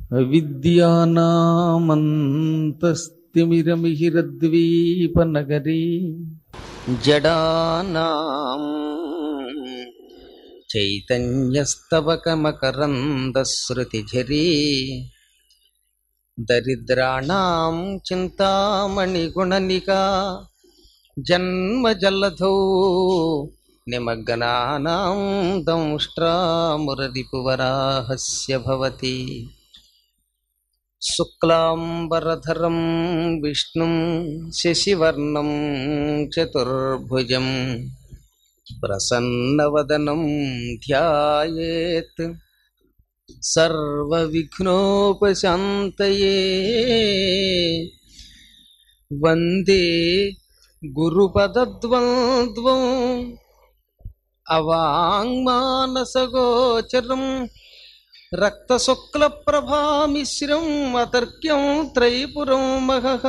అవిద్యానామంతస్తిమిరమిహిరద్వీపనగరీ జడానాం చైతన్యస్తవకమకరందశ్రుతిఝరీ దరిద్రాణాం చింతామణిగుణనికా జన్మజల్లధౌ నిమగ్నానాం దంష్ట్రామురరిపువరాహస్య భవతి శుక్లాంబరధరం విష్ణుం శశివర్ణం చతుర్భుజం ప్రసన్నవదనం ధ్యాయేత్ సర్వవిఘ్నోపశాంతయే వందే గురుపదద్వంద్వం అవాంగ్మానసగోచరం రక్తశుక్లప్రభామిశ్రం అతర్క్యం త్రైపురం మహః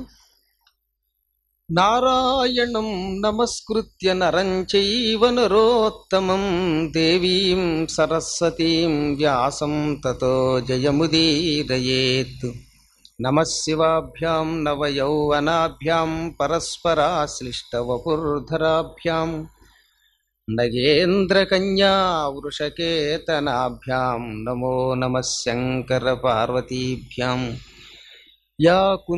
నారాయణం నమస్కృత్య నరం చైవ నరోత్తమం దేవీం సరస్వతీం వ్యాసం తతో జయముదీరయేత్ నమశివాభ్యాం నవయౌవనాభ్యాం పరస్పరాశ్లిష్టవపుర్ధరాభ్యాం నగేంద్రకన్యా వృషకేతనాభ్యాం నమో నమః శంకరపార్వతీభ్యాం యా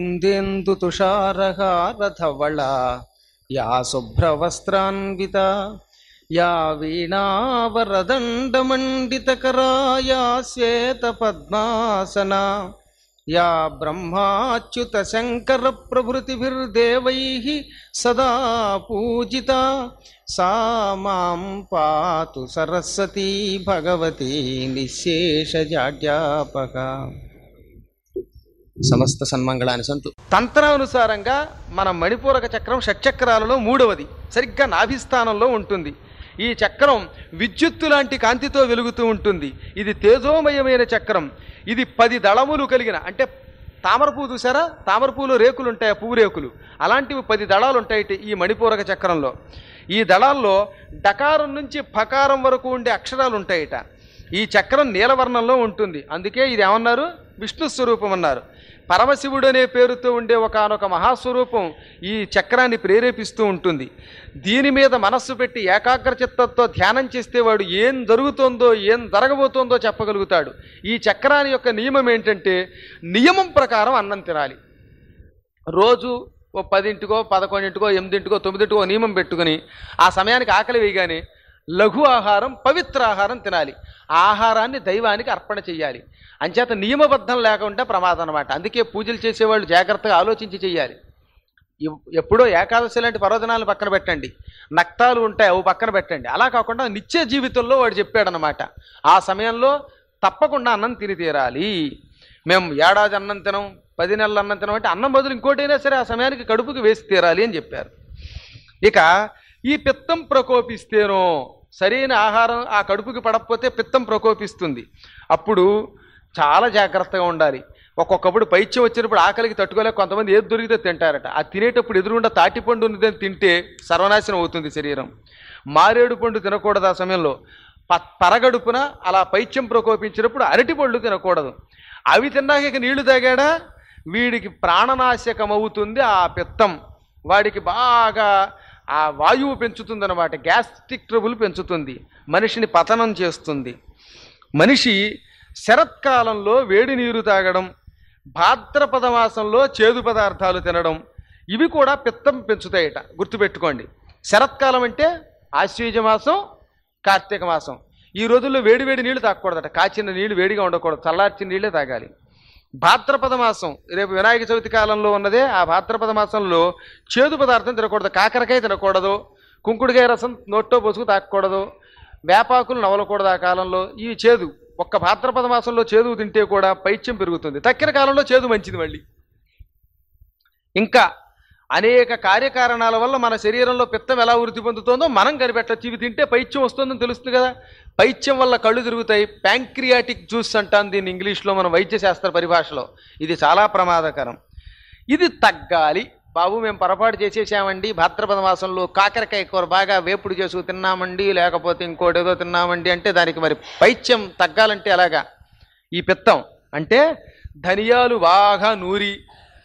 కుందేందుతుషారహారధవళా యా శుభ్రవస్త్రాన్వితా యా వీణావరదండమండితకరా యా శ్వేతపద్మాసనా యా బ్రహ్మాచ్యుత శంకర ప్రభృతిభిర్దేవైः సదా పూజితా సా మాం పాతు సరస్వతీ భగవతి నిశేషజాడ్యాపక సమస్త సన్మంగళాన్ని సంతు తంత్రానుసారంగా మన మణిపూరక చక్రం షట్చక్రాలలో మూడవది సరిగ్గా నాభిస్థానంలో ఉంటుంది ఈ చక్రం విద్యుత్తు లాంటి కాంతితో వెలుగుతూ ఉంటుంది ఇది తేజోమయమైన చక్రం ఇది పది దళములు కలిగిన అంటే తామర పువ్వు చూసారా తామర పువ్వులో రేకులు ఉంటాయి ఆ పువ్వు రేకులు అలాంటివి పది దళాలు ఉంటాయి ఈ మణిపూరక చక్రంలో ఈ దళాల్లో డకారం నుంచి ఫకారం వరకు ఉండే అక్షరాలు ఉంటాయిట ఈ చక్రం నీలవర్ణంలో ఉంటుంది అందుకే ఇది ఏమన్నారు విష్ణు స్వరూపం అన్నారు పరమశివుడు అనే పేరుతో ఉండే ఒకనొక మహాస్వరూపం ఈ చక్రాన్ని ప్రేరేపిస్తూ ఉంటుంది దీని మీద మనస్సు పెట్టి ఏకాగ్ర చిత్తంతో ధ్యానం చేస్తే వాడు ఏం జరుగుతోందో ఏం జరగబోతోందో చెప్పగలుగుతాడు ఈ చక్రాన్ని యొక్క నియమం ఏంటంటే నియమం ప్రకారం అన్నం తినాలి రోజు ఓ పదింటికో పదకొండింటికో ఎనిమిదింటికో తొమ్మిదింటికో నియమం పెట్టుకుని ఆ సమయానికి ఆకలి వేయగానే లఘు ఆహారం పవిత్ర ఆహారం తినాలి ఆ ఆహారాన్ని దైవానికి అర్పణ చేయాలి అంచేత నియమబద్ధం లేకుండా ప్రమాదం అనమాట అందుకే పూజలు చేసేవాళ్ళు జాగ్రత్తగా ఆలోచించి చేయాలి ఎప్- ఎప్పుడో ఏకాదశి లాంటి పర్వదినాలను పక్కన పెట్టండి నక్తాలు ఉంటాయి అవి పక్కన పెట్టండి అలా కాకుండా నిత్య జీవితంలో వాడు చెప్పాడనమాట ఆ సమయంలో తప్పకుండా అన్నం తిని తీరాలి మేము ఏడాది అన్నం తినం పది నెలలు అన్నం తినం అంటే అన్నం బదులు ఇంకోటైనా సరే ఆ సమయానికి కడుపుకి వేసి తీరాలి అని చెప్పారు ఇక ఈ పిత్తం ప్రకోపిస్తేనో సరైన ఆహారం ఆ కడుపుకి పడకపోతే పిత్తం ప్రకోపిస్తుంది అప్పుడు చాలా జాగ్రత్తగా ఉండాలి ఒక్కొక్కప్పుడు పైత్యం వచ్చినప్పుడు ఆకలికి తట్టుకోలేక కొంతమంది ఏది దొరికితే తింటారట ఆ తినేటప్పుడు ఎదురుగుండా తాటిపండు ఉన్నదని తింటే సర్వనాశనం అవుతుంది శరీరం మారేడు పండు తినకూడదు ఆ సమయంలో ప పరగడుపున అలా పైత్యం ప్రకోపించినప్పుడు అరటి పళ్ళు తినకూడదు అవి తిన్నాక ఇక నీళ్లు తాగాడా వీడికి ప్రాణనాశకమవుతుంది ఆ పిత్తం వాడికి బాగా ఆ వాయువు పెంచుతుందన్నమాట గ్యాస్ట్రిక్ ట్రబుల్ పెంచుతుంది మనిషిని పతనం చేస్తుంది మనిషి శరత్కాలంలో వేడి నీరు తాగడం భాద్రపద మాసంలో చేదు పదార్థాలు తినడం ఇవి కూడా పిత్తం పెంచుతాయట గుర్తుపెట్టుకోండి శరత్కాలం అంటే ఆశ్వీజ మాసం కార్తీక మాసం ఈ రోజుల్లో వేడి వేడి నీళ్లు తాగకూడదట కాచిన నీళ్లు వేడిగా ఉండకూడదు చల్లార్చిన నీళ్ళే తాగాలి భాద్రపద మాసం రేపు వినాయక చవితి కాలంలో ఉన్నదే ఆ భాద్రపద మాసంలో చేదు పదార్థం తినకూడదు కాకరకాయ తినకూడదు కుంకుడుకాయ రసం నోట్లో పోసుకు తాగకూడదు వేపాకులు నవలకూడదు ఆ కాలంలో ఇవి చేదు ఒక్క భాద్రపద మాసంలో చేదు తింటే కూడా పైత్యం పెరుగుతుంది తక్కిన కాలంలో చేదు మంచిది మళ్ళీ ఇంకా అనేక కార్యకారణాల వల్ల మన శరీరంలో పిత్తం ఎలా వృద్ధి పొందుతుందో మనం కనిపెట్టచ్చు ఇవి తింటే పైత్యం వస్తుందని తెలుస్తుంది కదా పైత్యం వల్ల కళ్ళు తిరుగుతాయి ప్యాంక్రియాటిక్ జ్యూస్ అంటాం దీన్ని ఇంగ్లీష్లో మన వైద్య శాస్త్ర పరిభాషలో ఇది చాలా ప్రమాదకరం ఇది తగ్గాలి బాబు మేము పొరపాటు చేసేసామండి భాద్రపద మాసంలో కాకరకాయ కూర బాగా వేపుడు చేసుకు తిన్నామండి లేకపోతే ఇంకోటి ఏదో తిన్నామండి అంటే దానికి మరి పైత్యం తగ్గాలంటే ఎలాగా ఈ పిత్తం అంటే ధనియాలు బాగా నూరి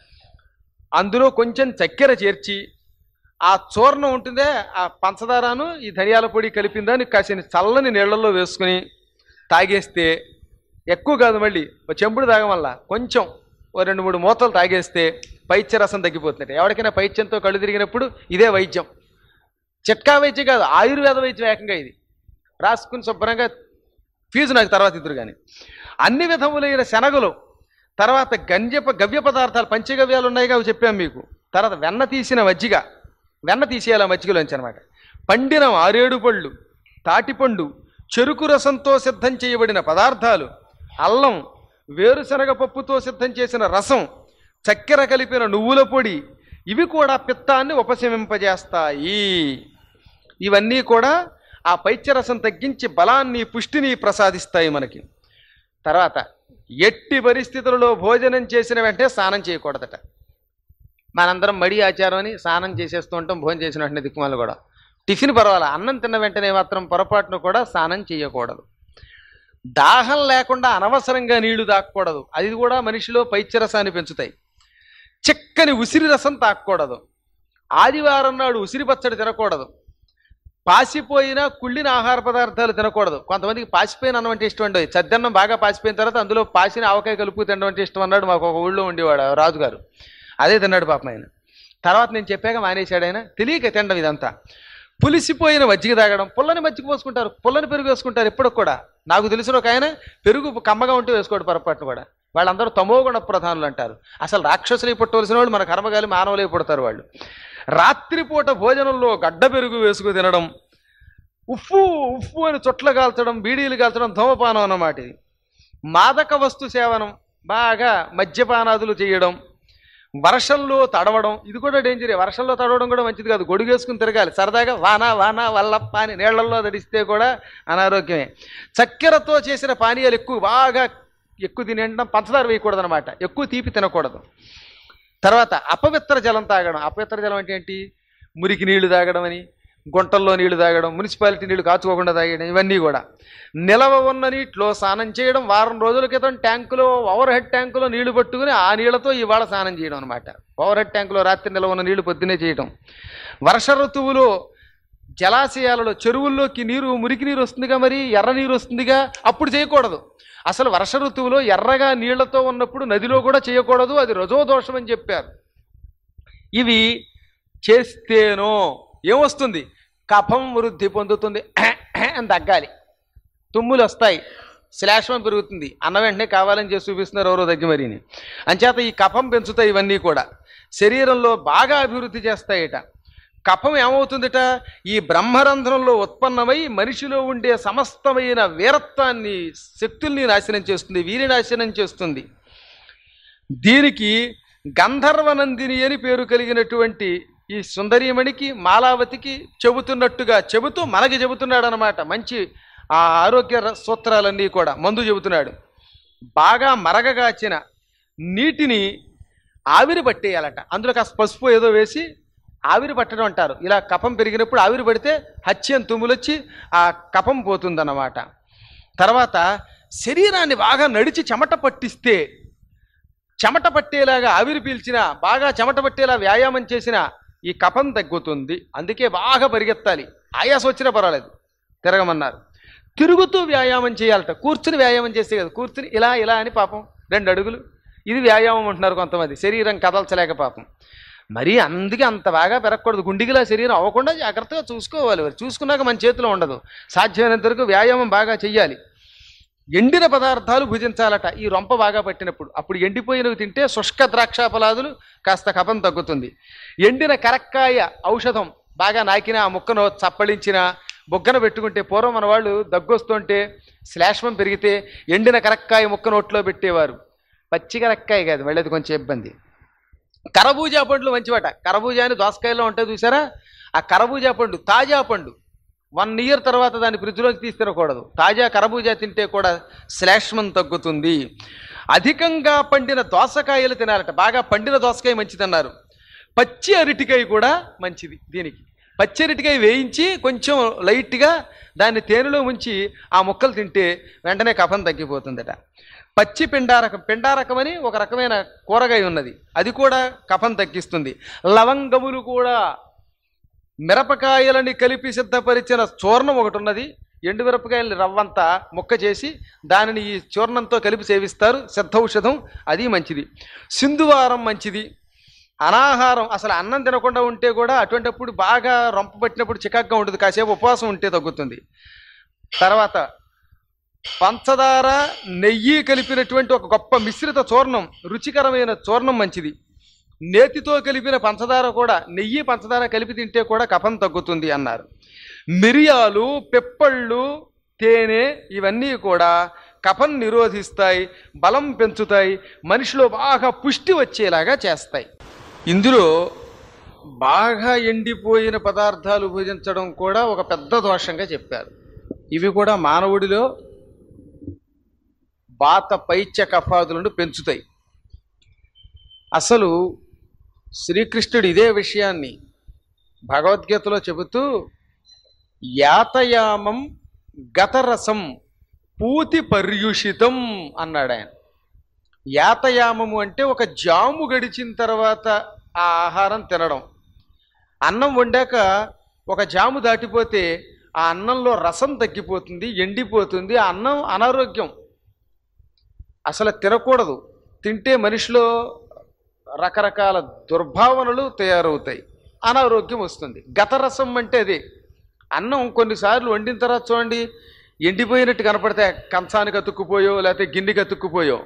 అందులో కొంచెం చక్కెర చేర్చి ఆ చూర్ణం ఉంటుందే ఆ పంచదారను ఈ ధనియాల పొడి కలిపిందని కాసిన చల్లని నీళ్ళల్లో వేసుకుని తాగేస్తే ఎక్కువ కాదు మళ్ళీ ఓ చెంబుడు తాగం వల్ల కొంచెం ఓ రెండు మూడు మూతలు తాగేస్తే పైత్య రసం తగ్గిపోతుంది ఎవరికైనా పైత్యంతో కళ్ళు తిరిగినప్పుడు ఇదే వైద్యం చిట్కా వైద్యం కాదు ఆయుర్వేద వైద్యం ఏకంగా ఇది రాసుకుని శుభ్రంగా ఫీజు నాకు తర్వాత ఇద్దరు కానీ అన్ని విధములైన శనగలు తర్వాత గంజప గవ్య పదార్థాలు పంచగవ్యాలు ఉన్నాయి అవి చెప్పాము మీకు తర్వాత వెన్న తీసిన మజ్జిగ వెన్న తీసేయాలి ఆ మజ్జిగలోంచి అనమాట పండిన ఆరేడు పళ్ళు తాటిపండు చెరుకు రసంతో సిద్ధం చేయబడిన పదార్థాలు అల్లం వేరుశనగ పప్పుతో సిద్ధం చేసిన రసం చక్కెర కలిపిన నువ్వుల పొడి ఇవి కూడా పిత్తాన్ని ఉపశమింపజేస్తాయి ఇవన్నీ కూడా ఆ పైత్యరసం తగ్గించి బలాన్ని పుష్టిని ప్రసాదిస్తాయి మనకి తర్వాత ఎట్టి పరిస్థితులలో భోజనం చేసిన వెంటనే స్నానం చేయకూడదట మనందరం మడి ఆచారం అని స్నానం చేసేస్తూ ఉంటాం భోజనం చేసిన వెంటనే దిక్కుమాలు కూడా టిఫిన్ పర్వాలా అన్నం తిన్న వెంటనే మాత్రం పొరపాటును కూడా స్నానం చేయకూడదు దాహం లేకుండా అనవసరంగా నీళ్లు తాగకూడదు అది కూడా మనిషిలో పైత్యరసాన్ని పెంచుతాయి చిక్కని ఉసిరి రసం తాగకూడదు ఆదివారం నాడు ఉసిరి పచ్చడి తినకూడదు పాసిపోయిన కుళ్ళిన ఆహార పదార్థాలు తినకూడదు కొంతమందికి పాసిపోయిన అన్నం అంటే ఇష్టం ఉండదు చద్దన్నం బాగా పాసిపోయిన తర్వాత అందులో పాసిన ఆవకాయ కలుపు తినడం అంటే ఇష్టం అన్నాడు మాకు ఒక ఊళ్ళో ఉండేవాడు ఆ రాజుగారు అదే తిన్నాడు పాపం ఆయన తర్వాత నేను చెప్పాక మానేశాడు ఆయన తెలియక తినడం ఇదంతా పులిసిపోయిన మజ్జిగ తాగడం పుల్లని మజ్జిగ పోసుకుంటారు పుల్లని పెరుగు వేసుకుంటారు ఎప్పుడు కూడా నాకు తెలిసిన ఒక ఆయన పెరుగు కమ్మగా ఉంటే వేసుకోడు పొరపాటును కూడా వాళ్ళందరూ తమోగుణ ప్రధానులు అంటారు అసలు రాక్షసులై పుట్టవలసిన వాళ్ళు మన కర్మగాలి మానవులై పుడతారు వాళ్ళు రాత్రిపూట భోజనంలో గడ్డ పెరుగు వేసుకు తినడం ఉఫ్ఫు ఉఫ్ఫు అని చొట్ల కాల్చడం బీడీలు కాల్చడం ధూమపానం అన్నమాట ఇది మాదక వస్తు సేవనం బాగా మద్యపానాదులు చేయడం వర్షంలో తడవడం ఇది కూడా డేంజరే వర్షంలో తడవడం కూడా మంచిది కాదు గొడుగేసుకుని తిరగాలి సరదాగా వాన వాన వల్లప్ప అని నీళ్లలో తడిస్తే కూడా అనారోగ్యమే చక్కెరతో చేసిన పానీయాలు ఎక్కువ బాగా ఎక్కువ తినేయడం పంచదార వేయకూడదు అనమాట ఎక్కువ తీపి తినకూడదు తర్వాత అపవిత్ర జలం తాగడం అపవిత్ర జలం అంటే ఏంటి మురికి నీళ్లు తాగడం అని గుంటల్లో నీళ్లు తాగడం మున్సిపాలిటీ నీళ్లు కాచుకోకుండా తాగడం ఇవన్నీ కూడా నిలవ ఉన్న నీటిలో స్నానం చేయడం వారం రోజుల క్రితం ట్యాంకులో ఓవర్ హెడ్ ట్యాంకులో నీళ్లు పట్టుకుని ఆ నీళ్లతో ఇవాళ స్నానం చేయడం అనమాట ఓవర్ హెడ్ ట్యాంకులో రాత్రి నిలవ ఉన్న నీళ్లు పొద్దునే చేయడం వర్ష ఋతువులో జలాశయాలలో చెరువుల్లోకి నీరు మురికి నీరు వస్తుందిగా మరి ఎర్ర నీరు వస్తుందిగా అప్పుడు చేయకూడదు అసలు వర్ష ఋతువులో ఎర్రగా నీళ్లతో ఉన్నప్పుడు నదిలో కూడా చేయకూడదు అది రజోదోషం అని చెప్పారు ఇవి చేస్తేనో ఏమొస్తుంది కఫం వృద్ధి పొందుతుంది అని తగ్గాలి తుమ్ములు వస్తాయి శ్లేషం పెరుగుతుంది అన్న వెంటనే కావాలని చేసి చూపిస్తున్నారు ఎవరో దగ్గర మరిని అంచేత ఈ కఫం పెంచుతాయి ఇవన్నీ కూడా శరీరంలో బాగా అభివృద్ధి చేస్తాయిట కఫం ఏమవుతుందిట ఈ బ్రహ్మరంధ్రంలో ఉత్పన్నమై మనిషిలో ఉండే సమస్తమైన వీరత్వాన్ని శక్తుల్ని నాశనం చేస్తుంది వీరి నాశనం చేస్తుంది దీనికి గంధర్వనందిని అని పేరు కలిగినటువంటి ఈ సుందరీమణికి మాలావతికి చెబుతున్నట్టుగా చెబుతూ మనకి చెబుతున్నాడు అనమాట మంచి ఆ ఆరోగ్య ర- సూత్రాలన్నీ కూడా మందు చెబుతున్నాడు బాగా మరగగాచిన నీటిని ఆవిరి పట్టేయాలట అందులో కాస్త పసుపు ఏదో వేసి ఆవిరి పట్టడం అంటారు ఇలా కఫం పెరిగినప్పుడు ఆవిరి పడితే హత్యం తుమ్ములొచ్చి ఆ కఫం పోతుందన్నమాట తర్వాత శరీరాన్ని బాగా నడిచి చెమట పట్టిస్తే చెమట పట్టేలాగా ఆవిరి పీల్చిన బాగా చెమట పట్టేలా వ్యాయామం చేసిన ఈ కఫం తగ్గుతుంది అందుకే బాగా పరిగెత్తాలి ఆయాసం వచ్చినా పర్వాలేదు తిరగమన్నారు తిరుగుతూ వ్యాయామం చేయాలట కూర్చుని వ్యాయామం చేస్తే కదా కూర్చుని ఇలా ఇలా అని పాపం రెండు అడుగులు ఇది వ్యాయామం అంటున్నారు కొంతమంది శరీరం కదల్చలేక పాపం మరి అందుకే అంత బాగా పెరగకూడదు గుండిగిలా శరీరం అవ్వకుండా జాగ్రత్తగా చూసుకోవాలి మరి చూసుకున్నాక మన చేతిలో ఉండదు సాధ్యమైనంత వరకు వ్యాయామం బాగా చెయ్యాలి ఎండిన పదార్థాలు భుజించాలట ఈ రొంప బాగా పట్టినప్పుడు అప్పుడు ఎండిపోయినవి తింటే శుష్క ద్రాక్ష ఫలాదులు కాస్త కఫం తగ్గుతుంది ఎండిన కరక్కాయ ఔషధం బాగా నాకిన ఆ ముక్కను చప్పళించిన బొగ్గన పెట్టుకుంటే పూర్వం మన వాళ్ళు దగ్గొస్తుంటే శ్లేష్మం పెరిగితే ఎండిన కరక్కాయ ముక్క నోట్లో పెట్టేవారు పచ్చి కరక్కాయ కాదు వెళ్ళేది కొంచెం ఇబ్బంది కరబూజా పండ్లు మంచివట కరబూజా అని దోసకాయలో ఉంటాయి చూసారా ఆ కరబూజా పండు తాజా పండు వన్ ఇయర్ తర్వాత దాన్ని ఫ్రిడ్జ్లోకి తీసి తినకూడదు తాజా కరబూజా తింటే కూడా శ్లేష్మం తగ్గుతుంది అధికంగా పండిన దోసకాయలు తినాలట బాగా పండిన దోసకాయ మంచిదన్నారు పచ్చి అరటికాయ కూడా మంచిది దీనికి పచ్చి అరటికాయ వేయించి కొంచెం లైట్గా దాన్ని తేనెలో ఉంచి ఆ ముక్కలు తింటే వెంటనే కఫం తగ్గిపోతుందట పచ్చి పిండారకం పిండారకం అని ఒక రకమైన కూరగాయ ఉన్నది అది కూడా కఫం తగ్గిస్తుంది లవంగములు కూడా మిరపకాయలని కలిపి సిద్ధపరిచిన చూర్ణం ఒకటి ఉన్నది ఎండు మిరపకాయలని రవ్వంతా ముక్క చేసి దానిని ఈ చూర్ణంతో కలిపి సేవిస్తారు సిద్ధౌషధం అది మంచిది సింధువారం మంచిది అనాహారం అసలు అన్నం తినకుండా ఉంటే కూడా అటువంటిప్పుడు బాగా రొంప పట్టినప్పుడు చికాగ్గా ఉంటుంది కాసేపు ఉపవాసం ఉంటే తగ్గుతుంది తర్వాత పంచదార నెయ్యి కలిపినటువంటి ఒక గొప్ప మిశ్రిత చూర్ణం రుచికరమైన చూర్ణం మంచిది నేతితో కలిపిన పంచదార కూడా నెయ్యి పంచదార కలిపి తింటే కూడా కఫం తగ్గుతుంది అన్నారు మిరియాలు పెప్పళ్ళు తేనె ఇవన్నీ కూడా కఫం నిరోధిస్తాయి బలం పెంచుతాయి మనిషిలో బాగా పుష్టి వచ్చేలాగా చేస్తాయి ఇందులో బాగా ఎండిపోయిన పదార్థాలు భుజించడం కూడా ఒక పెద్ద దోషంగా చెప్పారు ఇవి కూడా మానవుడిలో వాత పైత్య కఫాదులను పెంచుతాయి అసలు శ్రీకృష్ణుడు ఇదే విషయాన్ని భగవద్గీతలో చెబుతూ యాతయామం గతరసం పూతి పర్యుషితం అన్నాడు ఆయన యాతయామము అంటే ఒక జాము గడిచిన తర్వాత ఆ ఆహారం తినడం అన్నం వండాక ఒక జాము దాటిపోతే ఆ అన్నంలో రసం తగ్గిపోతుంది ఎండిపోతుంది ఆ అన్నం అనారోగ్యం అసలు తినకూడదు తింటే మనిషిలో రకరకాల దుర్భావనలు తయారవుతాయి అనారోగ్యం వస్తుంది గతరసం అంటే అదే అన్నం కొన్నిసార్లు వండిన తర్వాత చూడండి ఎండిపోయినట్టు కనపడితే కంచానికి అతుక్కుపోయో లేకపోతే గిన్నెకి అతుక్కుపోయో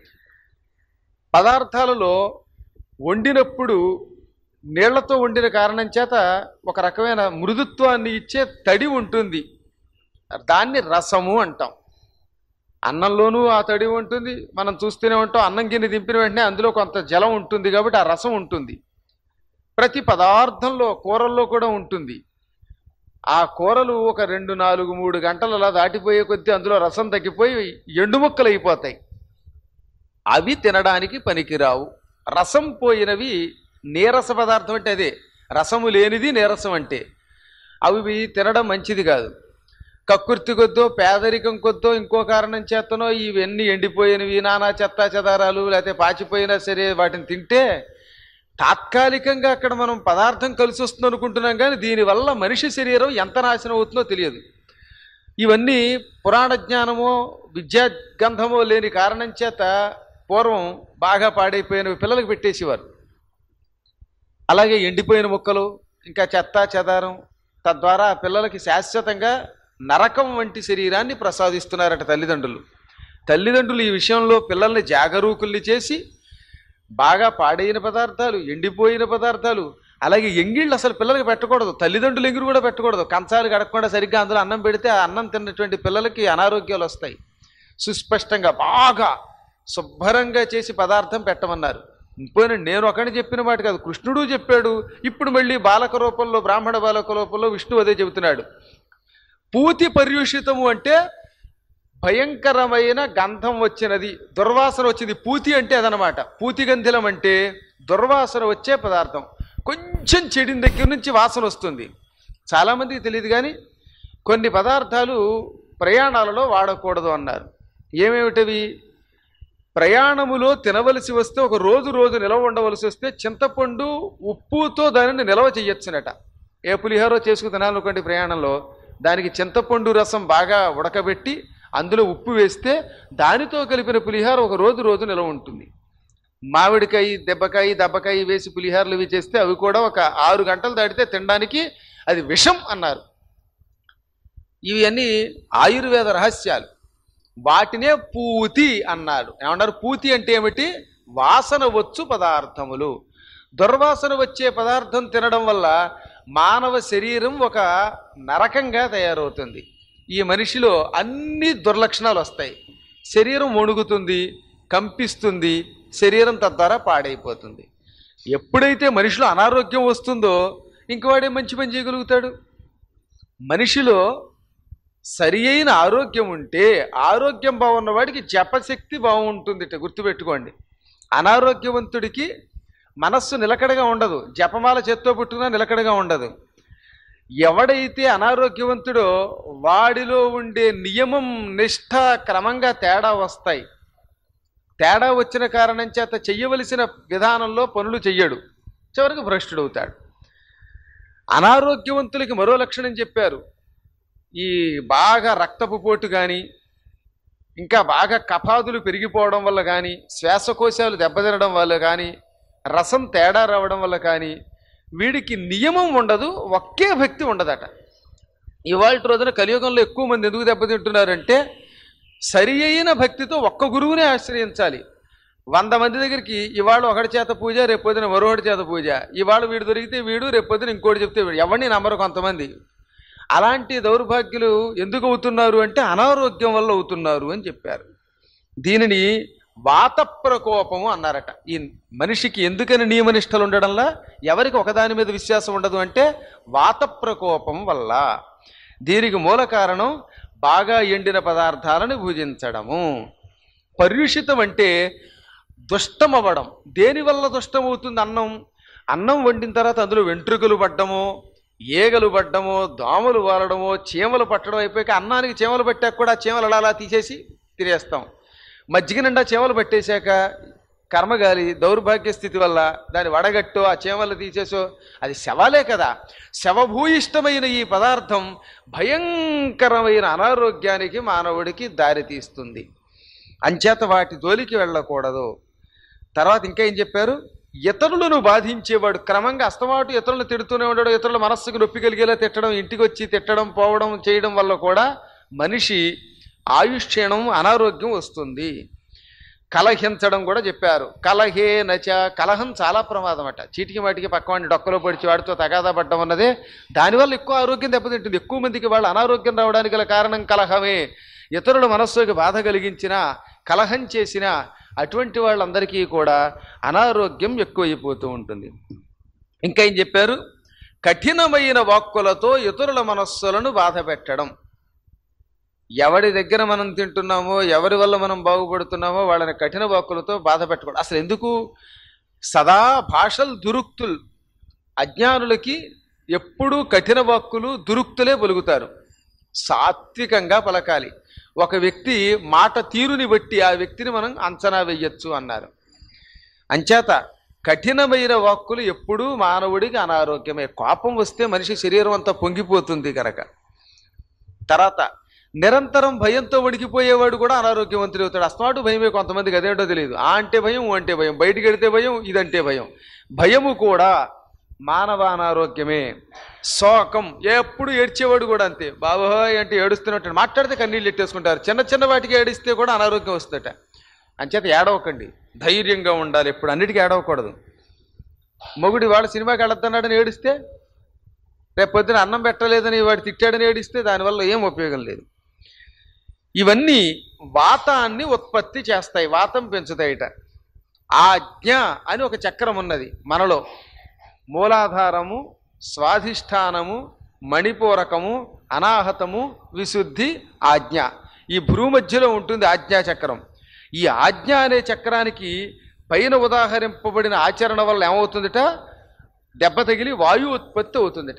పదార్థాలలో వండినప్పుడు నీళ్లతో వండిన కారణం చేత ఒక రకమైన మృదుత్వాన్ని ఇచ్చే తడి ఉంటుంది దాన్ని రసము అంటాం అన్నంలోనూ ఆ తడి ఉంటుంది మనం చూస్తూనే ఉంటాం అన్నం గిన్నె దింపిన వెంటనే అందులో కొంత జలం ఉంటుంది కాబట్టి ఆ రసం ఉంటుంది ప్రతి పదార్థంలో కూరల్లో కూడా ఉంటుంది ఆ కూరలు ఒక రెండు నాలుగు మూడు గంటలు అలా దాటిపోయే కొద్దీ అందులో రసం తగ్గిపోయి ఎండు ముక్కలు అయిపోతాయి అవి తినడానికి పనికిరావు రసం పోయినవి నీరస పదార్థం అంటే అదే రసము లేనిది నీరసం అంటే అవి తినడం మంచిది కాదు కక్కుర్తి కొద్దో పేదరికం కొద్దో ఇంకో కారణం చేతనో ఇవన్నీ ఎండిపోయినవి నానా చెత్త చెదారాలు లేకపోతే పాచిపోయినా సరే వాటిని తింటే తాత్కాలికంగా అక్కడ మనం పదార్థం కలిసి వస్తుంది అనుకుంటున్నాం కానీ దీనివల్ల మనిషి శరీరం ఎంత నాశనం అవుతుందో తెలియదు ఇవన్నీ పురాణ జ్ఞానమో విద్యా గంధమో లేని కారణం చేత పూర్వం బాగా పాడైపోయిన పిల్లలకు పెట్టేసేవారు అలాగే ఎండిపోయిన ముక్కలు ఇంకా చెత్త చెదారం తద్వారా ఆ పిల్లలకి శాశ్వతంగా నరకం వంటి శరీరాన్ని ప్రసాదిస్తున్నారట తల్లిదండ్రులు తల్లిదండ్రులు ఈ విషయంలో పిల్లల్ని జాగరూకుల్ని చేసి బాగా పాడైన పదార్థాలు ఎండిపోయిన పదార్థాలు అలాగే ఎంగిళ్ళు అసలు పిల్లలకి పెట్టకూడదు తల్లిదండ్రులు ఎంగిరి కూడా పెట్టకూడదు కంచాలు గడకుండా సరిగ్గా అందులో అన్నం పెడితే ఆ అన్నం తిన్నటువంటి పిల్లలకి అనారోగ్యాలు వస్తాయి సుస్పష్టంగా బాగా శుభ్రంగా చేసి పదార్థం పెట్టమన్నారు పోయిన నేను ఒకటి చెప్పిన మాట కాదు కృష్ణుడు చెప్పాడు ఇప్పుడు మళ్ళీ బాలక రూపంలో బ్రాహ్మణ బాలక రూపంలో విష్ణువు అదే చెబుతున్నాడు పూతి పర్యూషితము అంటే భయంకరమైన గంధం వచ్చినది దుర్వాసన వచ్చింది పూతి అంటే అదనమాట పూతి గంధిలం అంటే దుర్వాసన వచ్చే పదార్థం కొంచెం చెడిన దగ్గర నుంచి వాసన వస్తుంది చాలామందికి తెలియదు కానీ కొన్ని పదార్థాలు ప్రయాణాలలో వాడకూడదు అన్నారు ఏమేమిటవి ప్రయాణములో తినవలసి వస్తే ఒక రోజు రోజు నిలవ ఉండవలసి వస్తే చింతపండు ఉప్పుతో దానిని నిల్వ చెయ్యొచ్చునట ఏ పులిహోర చేసుకు తినాలనుకోండి ప్రయాణంలో దానికి చింతపండు రసం బాగా ఉడకబెట్టి అందులో ఉప్పు వేస్తే దానితో కలిపిన పులిహోర ఒక రోజు రోజు నిలవ ఉంటుంది మామిడికాయ దెబ్బకాయ దెబ్బకాయ వేసి పులిహోరలు ఇవి చేస్తే అవి కూడా ఒక ఆరు గంటలు దాటితే తినడానికి అది విషం అన్నారు ఇవన్నీ ఆయుర్వేద రహస్యాలు వాటినే పూతి అన్నారు ఏమన్నారు పూతి అంటే ఏమిటి వాసన వచ్చు పదార్థములు దుర్వాసన వచ్చే పదార్థం తినడం వల్ల మానవ శరీరం ఒక నరకంగా తయారవుతుంది ఈ మనిషిలో అన్ని దుర్లక్షణాలు వస్తాయి శరీరం వణుకుతుంది కంపిస్తుంది శరీరం తద్వారా పాడైపోతుంది ఎప్పుడైతే మనిషిలో అనారోగ్యం వస్తుందో ఇంక వాడే మంచి పని చేయగలుగుతాడు మనిషిలో సరి అయిన ఆరోగ్యం ఉంటే ఆరోగ్యం బాగున్న వాడికి జపశక్తి బాగుంటుంది ఇట గుర్తుపెట్టుకోండి అనారోగ్యవంతుడికి మనస్సు నిలకడగా ఉండదు జపమాల చేత్తో పుట్టుకున్నా నిలకడగా ఉండదు ఎవడైతే అనారోగ్యవంతుడో వాడిలో ఉండే నియమం నిష్ఠ క్రమంగా తేడా వస్తాయి తేడా వచ్చిన కారణం చేత చెయ్యవలసిన విధానంలో పనులు చెయ్యడు చివరికి భ్రష్టుడవుతాడు అనారోగ్యవంతులకి మరో లక్షణం చెప్పారు ఈ బాగా రక్తపు పోటు కానీ ఇంకా బాగా కఫాదులు పెరిగిపోవడం వల్ల కానీ శ్వాసకోశాలు దెబ్బతినడం వల్ల కానీ రసం తేడా రావడం వల్ల కానీ వీడికి నియమం ఉండదు ఒకే భక్తి ఉండదట ఇవాళ రోజున కలియుగంలో ఎక్కువ మంది ఎందుకు దెబ్బతింటున్నారంటే సరి అయిన భక్తితో ఒక్క గురువునే ఆశ్రయించాలి వంద మంది దగ్గరికి ఇవాళ ఒకటి చేత పూజ రేపొద్దున మరొకటి చేత పూజ ఇవాళ వీడు దొరికితే వీడు రేపొద్దున ఇంకోటి చెప్తే వీడు ఎవరిని నమ్మరు కొంతమంది అలాంటి దౌర్భాగ్యులు ఎందుకు అవుతున్నారు అంటే అనారోగ్యం వల్ల అవుతున్నారు అని చెప్పారు దీనిని వాత ప్రకోపము అన్నారట ఈ మనిషికి ఎందుకని నియమనిష్టలు ఉండడంలా ఎవరికి ఒకదాని మీద విశ్వాసం ఉండదు అంటే వాత ప్రకోపం వల్ల దీనికి మూల కారణం బాగా ఎండిన పదార్థాలను భుజించడము పర్యుషితం అంటే దుష్టమవ్వడం దేనివల్ల దుష్టమవుతుంది అన్నం అన్నం వండిన తర్వాత అందులో వెంట్రుకలు పడ్డమో ఏగలు పడ్డమో దోమలు వాలడమో చీమలు పట్టడం అయిపోయాక అన్నానికి చీమలు పట్టాక కూడా చీమలు అలా అలా తీసేసి తినేస్తాం మజ్జిగ నిండా చీమలు పట్టేశాక కర్మగాలి దౌర్భాగ్య స్థితి వల్ల దాన్ని వడగట్టో ఆ చీమలు తీసేసో అది శవాలే కదా శవభూయిష్టమైన ఈ పదార్థం భయంకరమైన అనారోగ్యానికి మానవుడికి దారితీస్తుంది అంచేత వాటి జోలికి వెళ్ళకూడదు తర్వాత ఇంకా ఏం చెప్పారు ఇతరులను బాధించేవాడు క్రమంగా అస్తమాటు ఇతరులను తిడుతూనే ఉండడం ఇతరుల మనస్సుకు నొప్పి కలిగేలా తిట్టడం ఇంటికి వచ్చి తిట్టడం పోవడం చేయడం వల్ల కూడా మనిషి ఆయుష్క్షీణం అనారోగ్యం వస్తుంది కలహించడం కూడా చెప్పారు కలహే నచ కలహం చాలా ప్రమాదం అట చీటికి మాటికి పక్కవాడిని డొక్కలో పడిచి వాడితో తగాదా పడ్డం అన్నదే దానివల్ల ఎక్కువ ఆరోగ్యం దెబ్బతింటుంది ఎక్కువ మందికి వాళ్ళు అనారోగ్యం రావడానికి గల కారణం కలహమే ఇతరుల మనస్సుకి బాధ కలిగించిన కలహం చేసిన అటువంటి వాళ్ళందరికీ కూడా అనారోగ్యం ఎక్కువైపోతూ ఉంటుంది ఇంకా ఏం చెప్పారు కఠినమైన వాక్కులతో ఇతరుల మనస్సులను బాధ పెట్టడం ఎవడి దగ్గర మనం తింటున్నామో ఎవరి వల్ల మనం బాగుపడుతున్నామో వాళ్ళని కఠిన వాక్కులతో బాధ పెట్టకూడదు అసలు ఎందుకు సదా భాషలు దురుక్తులు అజ్ఞానులకి ఎప్పుడూ కఠిన వాక్కులు దురుక్తులే పలుకుతారు సాత్వికంగా పలకాలి ఒక వ్యక్తి మాట తీరుని బట్టి ఆ వ్యక్తిని మనం అంచనా వెయ్యొచ్చు అన్నారు అంచేత కఠినమైన వాక్కులు ఎప్పుడూ మానవుడికి అనారోగ్యమే కోపం వస్తే మనిషి శరీరం అంతా పొంగిపోతుంది కనుక తర్వాత నిరంతరం భయంతో వణికిపోయేవాడు కూడా అనారోగ్యవంతుడు అవుతాడు అస్మాటు భయమే కొంతమందికి అదేంటో తెలియదు ఆ అంటే భయం ఊ అంటే భయం బయటికి వెడితే భయం ఇదంటే భయం భయము కూడా మానవ అనారోగ్యమే శోకం ఎప్పుడు ఏడ్చేవాడు కూడా అంతే బాబోయ్ అంటే ఏడుస్తున్నట్టు మాట్లాడితే కన్నీళ్ళు ఎట్టేసుకుంటారు చిన్న చిన్న వాటికి ఏడిస్తే కూడా అనారోగ్యం వస్తుందట అంచేత ఏడవకండి ధైర్యంగా ఉండాలి ఎప్పుడు అన్నిటికీ ఏడవకూడదు మొగుడి వాడు సినిమాకి వెళ్ళొద్దన్నాడని ఏడిస్తే రేపు పొద్దున అన్నం పెట్టలేదని వాడు తిట్టాడని ఏడిస్తే దానివల్ల ఏం ఉపయోగం లేదు ఇవన్నీ వాతాన్ని ఉత్పత్తి చేస్తాయి వాతం పెంచుతాయిట ఆజ్ఞ అని ఒక చక్రం ఉన్నది మనలో మూలాధారము స్వాధిష్టానము మణిపూరకము అనాహతము విశుద్ధి ఆజ్ఞ ఈ భ్రూ మధ్యలో ఉంటుంది ఆజ్ఞా చక్రం ఈ ఆజ్ఞ అనే చక్రానికి పైన ఉదాహరింపబడిన ఆచరణ వల్ల ఏమవుతుందిట దెబ్బ తగిలి వాయు ఉత్పత్తి అవుతుందిట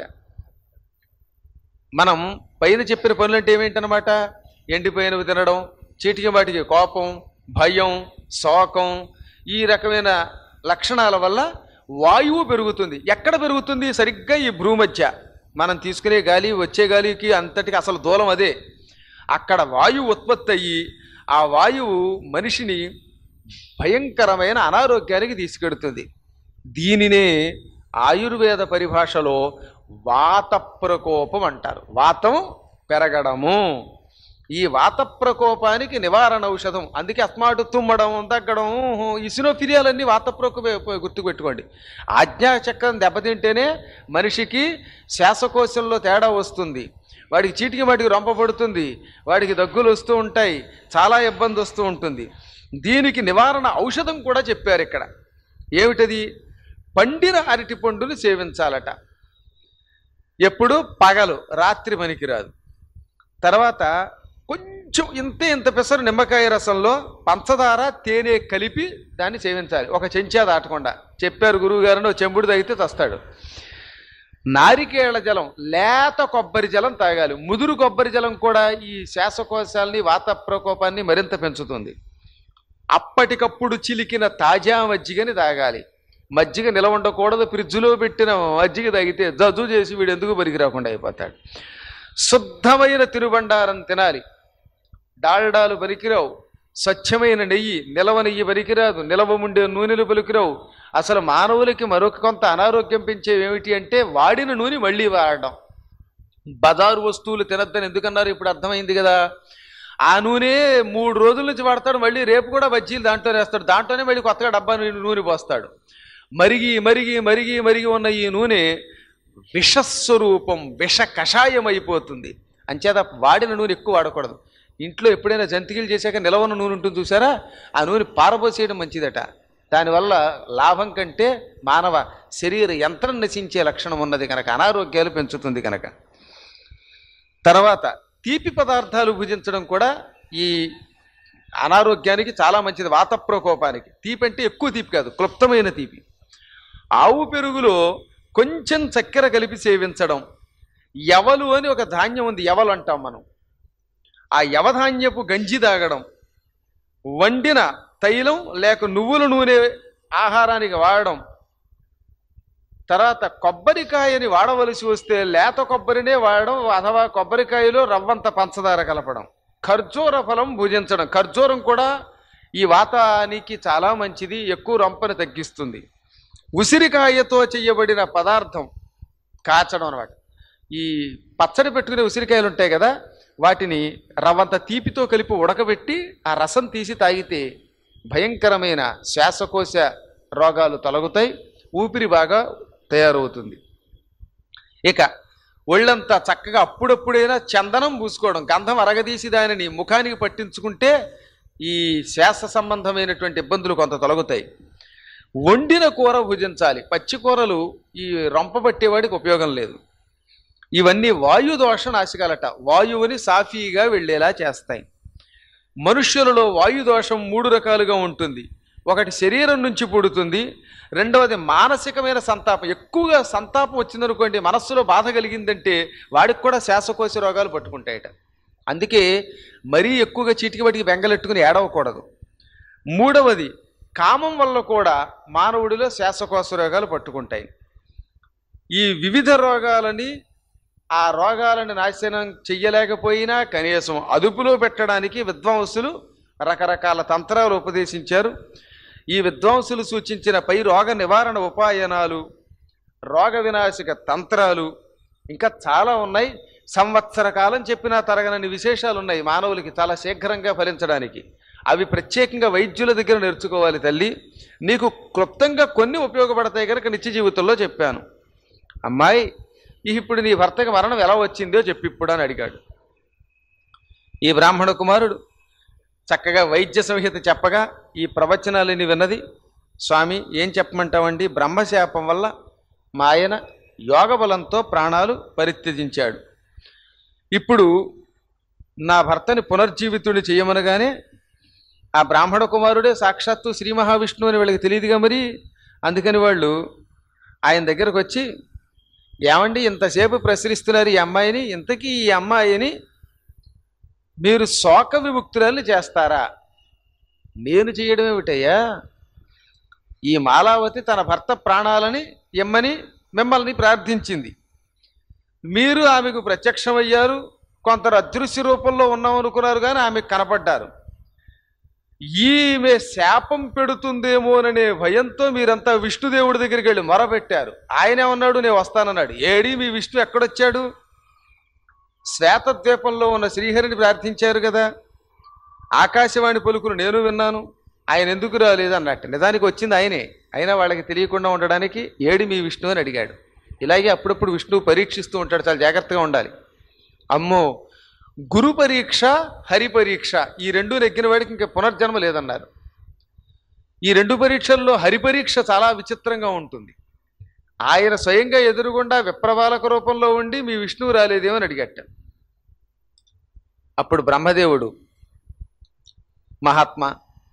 మనం పైన చెప్పిన పనులు అంటే ఏమేంటనమాట ఎండిపోయినవి తినడం చీటికి వాటికి కోపం భయం శోకం ఈ రకమైన లక్షణాల వల్ల వాయువు పెరుగుతుంది ఎక్కడ పెరుగుతుంది సరిగ్గా ఈ భూమధ్య మనం తీసుకునే గాలి వచ్చే గాలికి అంతటికి అసలు దూలం అదే అక్కడ వాయువు ఉత్పత్తి అయ్యి ఆ వాయువు మనిషిని భయంకరమైన అనారోగ్యానికి తీసుకెడుతుంది దీనినే ఆయుర్వేద పరిభాషలో వాత ప్రకోపం అంటారు వాతం పెరగడము ఈ వాత ప్రకోపానికి నివారణ ఔషధం అందుకే అస్మాటు తుమ్మడం తగ్గడం ఇసినోఫిలియాలన్నీ వాత ప్రకోప గుర్తుపెట్టుకోండి ఆజ్ఞాచక్రం దెబ్బతింటేనే మనిషికి శ్వాసకోశంలో తేడా వస్తుంది వాడికి చీటికి మాటికి రొంప పడుతుంది వాడికి దగ్గులు వస్తూ ఉంటాయి చాలా ఇబ్బంది వస్తూ ఉంటుంది దీనికి నివారణ ఔషధం కూడా చెప్పారు ఇక్కడ ఏమిటది పండిన అరటి పండును సేవించాలట ఎప్పుడు పగలు రాత్రి పనికిరాదు తర్వాత కొంచెం ఇంతే ఇంత పెసరు నిమ్మకాయ రసంలో పంచదార తేనె కలిపి దాన్ని సేవించాలి ఒక చెంచా దాటకుండా చెప్పారు గురువు గారు చెంబుడు తాగితే తస్తాడు నారికేళ జలం లేత కొబ్బరి జలం తాగాలి ముదురు కొబ్బరి జలం కూడా ఈ శ్వాసకోశాలని వాత ప్రకోపాన్ని మరింత పెంచుతుంది అప్పటికప్పుడు చిలికిన తాజా మజ్జిగని తాగాలి మజ్జిగ నిలవ ఉండకూడదు ఫ్రిడ్జ్లో పెట్టిన మజ్జిగ తాగితే జజ్జు చేసి వీడు ఎందుకు పనికి రాకుండా అయిపోతాడు శుద్ధమైన తిరుబండారం తినాలి డాల్డాలు పనికిరావు స్వచ్ఛమైన నెయ్యి నిలవ నెయ్యి పనికిరాదు నిలవ ఉండే నూనెలు పలికిరావు అసలు మానవులకి మరొక కొంత అనారోగ్యం పెంచేవి ఏమిటి అంటే వాడిన నూనె మళ్ళీ వాడడం బజారు వస్తువులు తినద్దని ఎందుకన్నారు ఇప్పుడు అర్థమైంది కదా ఆ నూనె మూడు రోజుల నుంచి వాడతాడు మళ్ళీ రేపు కూడా బజ్జీలు దాంట్లో వేస్తాడు దాంట్లోనే మళ్ళీ కొత్తగా డబ్బా నూనె నూనె పోస్తాడు మరిగి మరిగి మరిగి మరిగి ఉన్న ఈ నూనె విషస్వరూపం విష కషాయం అయిపోతుంది అంచేత వాడిన నూనె ఎక్కువ వాడకూడదు ఇంట్లో ఎప్పుడైనా జంతికలు చేశాక నిలవన్న నూనె ఉంటుంది చూసారా ఆ నూనె పారబోసేయడం మంచిదట దానివల్ల లాభం కంటే మానవ శరీర యంత్రం నశించే లక్షణం ఉన్నది కనుక అనారోగ్యాలు పెంచుతుంది కనుక తర్వాత తీపి పదార్థాలు భుజించడం కూడా ఈ అనారోగ్యానికి చాలా మంచిది వాత ప్రకోపానికి తీపి అంటే ఎక్కువ తీపి కాదు క్లుప్తమైన తీపి ఆవు పెరుగులో కొంచెం చక్కెర కలిపి సేవించడం ఎవలు అని ఒక ధాన్యం ఉంది ఎవలు అంటాం మనం ఆ యవధాన్యపు గంజి తాగడం వండిన తైలం లేక నువ్వుల నూనె ఆహారానికి వాడడం తర్వాత కొబ్బరికాయని వాడవలసి వస్తే లేత కొబ్బరినే వాడడం అథవా కొబ్బరికాయలో రవ్వంత పంచదార కలపడం ఖర్జూర ఫలం భుజించడం ఖర్జూరం కూడా ఈ వాతానికి చాలా మంచిది ఎక్కువ రంపని తగ్గిస్తుంది ఉసిరికాయతో చేయబడిన పదార్థం కాచడం అనమాట ఈ పచ్చడి పెట్టుకునే ఉసిరికాయలు ఉంటాయి కదా వాటిని రవ్వంత తీపితో కలిపి ఉడకబెట్టి ఆ రసం తీసి తాగితే భయంకరమైన శ్వాసకోశ రోగాలు తొలగుతాయి ఊపిరి బాగా తయారవుతుంది ఇక ఒళ్ళంతా చక్కగా అప్పుడప్పుడైనా చందనం పూసుకోవడం గంధం అరగదీసి దానిని ముఖానికి పట్టించుకుంటే ఈ శ్వాస సంబంధమైనటువంటి ఇబ్బందులు కొంత తొలగుతాయి వండిన కూర భుజించాలి పచ్చి కూరలు ఈ రొంప పట్టేవాడికి ఉపయోగం లేదు ఇవన్నీ వాయు దోష నాశకాలట వాయువుని సాఫీగా వెళ్ళేలా చేస్తాయి మనుష్యులలో వాయు దోషం మూడు రకాలుగా ఉంటుంది ఒకటి శరీరం నుంచి పుడుతుంది రెండవది మానసికమైన సంతాపం ఎక్కువగా సంతాపం వచ్చిందనుకోండి మనస్సులో బాధ కలిగిందంటే వాడికి కూడా శ్వాసకోశ రోగాలు పట్టుకుంటాయట అందుకే మరీ ఎక్కువగా చీటికి బటికి బెంగలెట్టుకుని ఏడవకూడదు మూడవది కామం వల్ల కూడా మానవుడిలో శ్వాసకోశ రోగాలు పట్టుకుంటాయి ఈ వివిధ రోగాలని ఆ రోగాలను నాశనం చెయ్యలేకపోయినా కనీసం అదుపులో పెట్టడానికి విద్వాంసులు రకరకాల తంత్రాలు ఉపదేశించారు ఈ విద్వాంసులు సూచించిన పై రోగ నివారణ ఉపాయనాలు రోగ వినాశక తంత్రాలు ఇంకా చాలా ఉన్నాయి సంవత్సర కాలం చెప్పినా తరగనని విశేషాలు ఉన్నాయి మానవులకి చాలా శీఘ్రంగా ఫలించడానికి అవి ప్రత్యేకంగా వైద్యుల దగ్గర నేర్చుకోవాలి తల్లి నీకు క్లుప్తంగా కొన్ని ఉపయోగపడతాయి కనుక నిత్య జీవితంలో చెప్పాను అమ్మాయి ఇప్పుడు నీ భర్తకి మరణం ఎలా వచ్చిందో చెప్పి ఇప్పుడు అని అడిగాడు ఈ బ్రాహ్మణ కుమారుడు చక్కగా వైద్య సంహిత చెప్పగా ఈ ప్రవచనాలని విన్నది స్వామి ఏం చెప్పమంటామండి బ్రహ్మశాపం వల్ల మా ఆయన యోగ బలంతో ప్రాణాలు పరిత్యజించాడు ఇప్పుడు నా భర్తని పునర్జీవితుడిని చేయమనగానే ఆ బ్రాహ్మణ కుమారుడే సాక్షాత్తు శ్రీ మహావిష్ణువు అని వీళ్ళకి తెలియదుగా మరి అందుకని వాళ్ళు ఆయన దగ్గరకు వచ్చి ఏమండి ఇంతసేపు ప్రశ్నిస్తున్నారు ఈ అమ్మాయిని ఇంతకీ ఈ అమ్మాయిని మీరు శోక విముక్తురాలు చేస్తారా నేను చేయడం ఏమిటయ్యా ఈ మాలావతి తన భర్త ప్రాణాలని ఇమ్మని మిమ్మల్ని ప్రార్థించింది మీరు ఆమెకు ప్రత్యక్షమయ్యారు కొందరు అదృశ్య రూపంలో ఉన్నామనుకున్నారు కానీ ఆమెకు కనపడ్డారు ఈమె శాపం పెడుతుందేమోననే భయంతో మీరంతా విష్ణుదేవుడి దగ్గరికి వెళ్ళి మొరపెట్టారు ఆయనే ఉన్నాడు నేను వస్తానన్నాడు ఏడి మీ విష్ణు ఎక్కడొచ్చాడు శ్వేతద్వీపంలో ఉన్న శ్రీహరిని ప్రార్థించారు కదా ఆకాశవాణి పలుకులు నేను విన్నాను ఆయన ఎందుకు రాలేదు అన్నట్టు నిజానికి వచ్చింది ఆయనే అయినా వాళ్ళకి తెలియకుండా ఉండడానికి ఏడి మీ విష్ణు అని అడిగాడు ఇలాగే అప్పుడప్పుడు విష్ణువు పరీక్షిస్తూ ఉంటాడు చాలా జాగ్రత్తగా ఉండాలి అమ్మో గురు పరీక్ష హరి పరీక్ష ఈ రెండు నెగ్గిన వాడికి ఇంకా పునర్జన్మ లేదన్నారు ఈ రెండు పరీక్షల్లో హరి పరీక్ష చాలా విచిత్రంగా ఉంటుంది ఆయన స్వయంగా ఎదురుగుండా విప్రవాలక రూపంలో ఉండి మీ విష్ణువు రాలేదేమో అని అడిగట్ట అప్పుడు బ్రహ్మదేవుడు మహాత్మా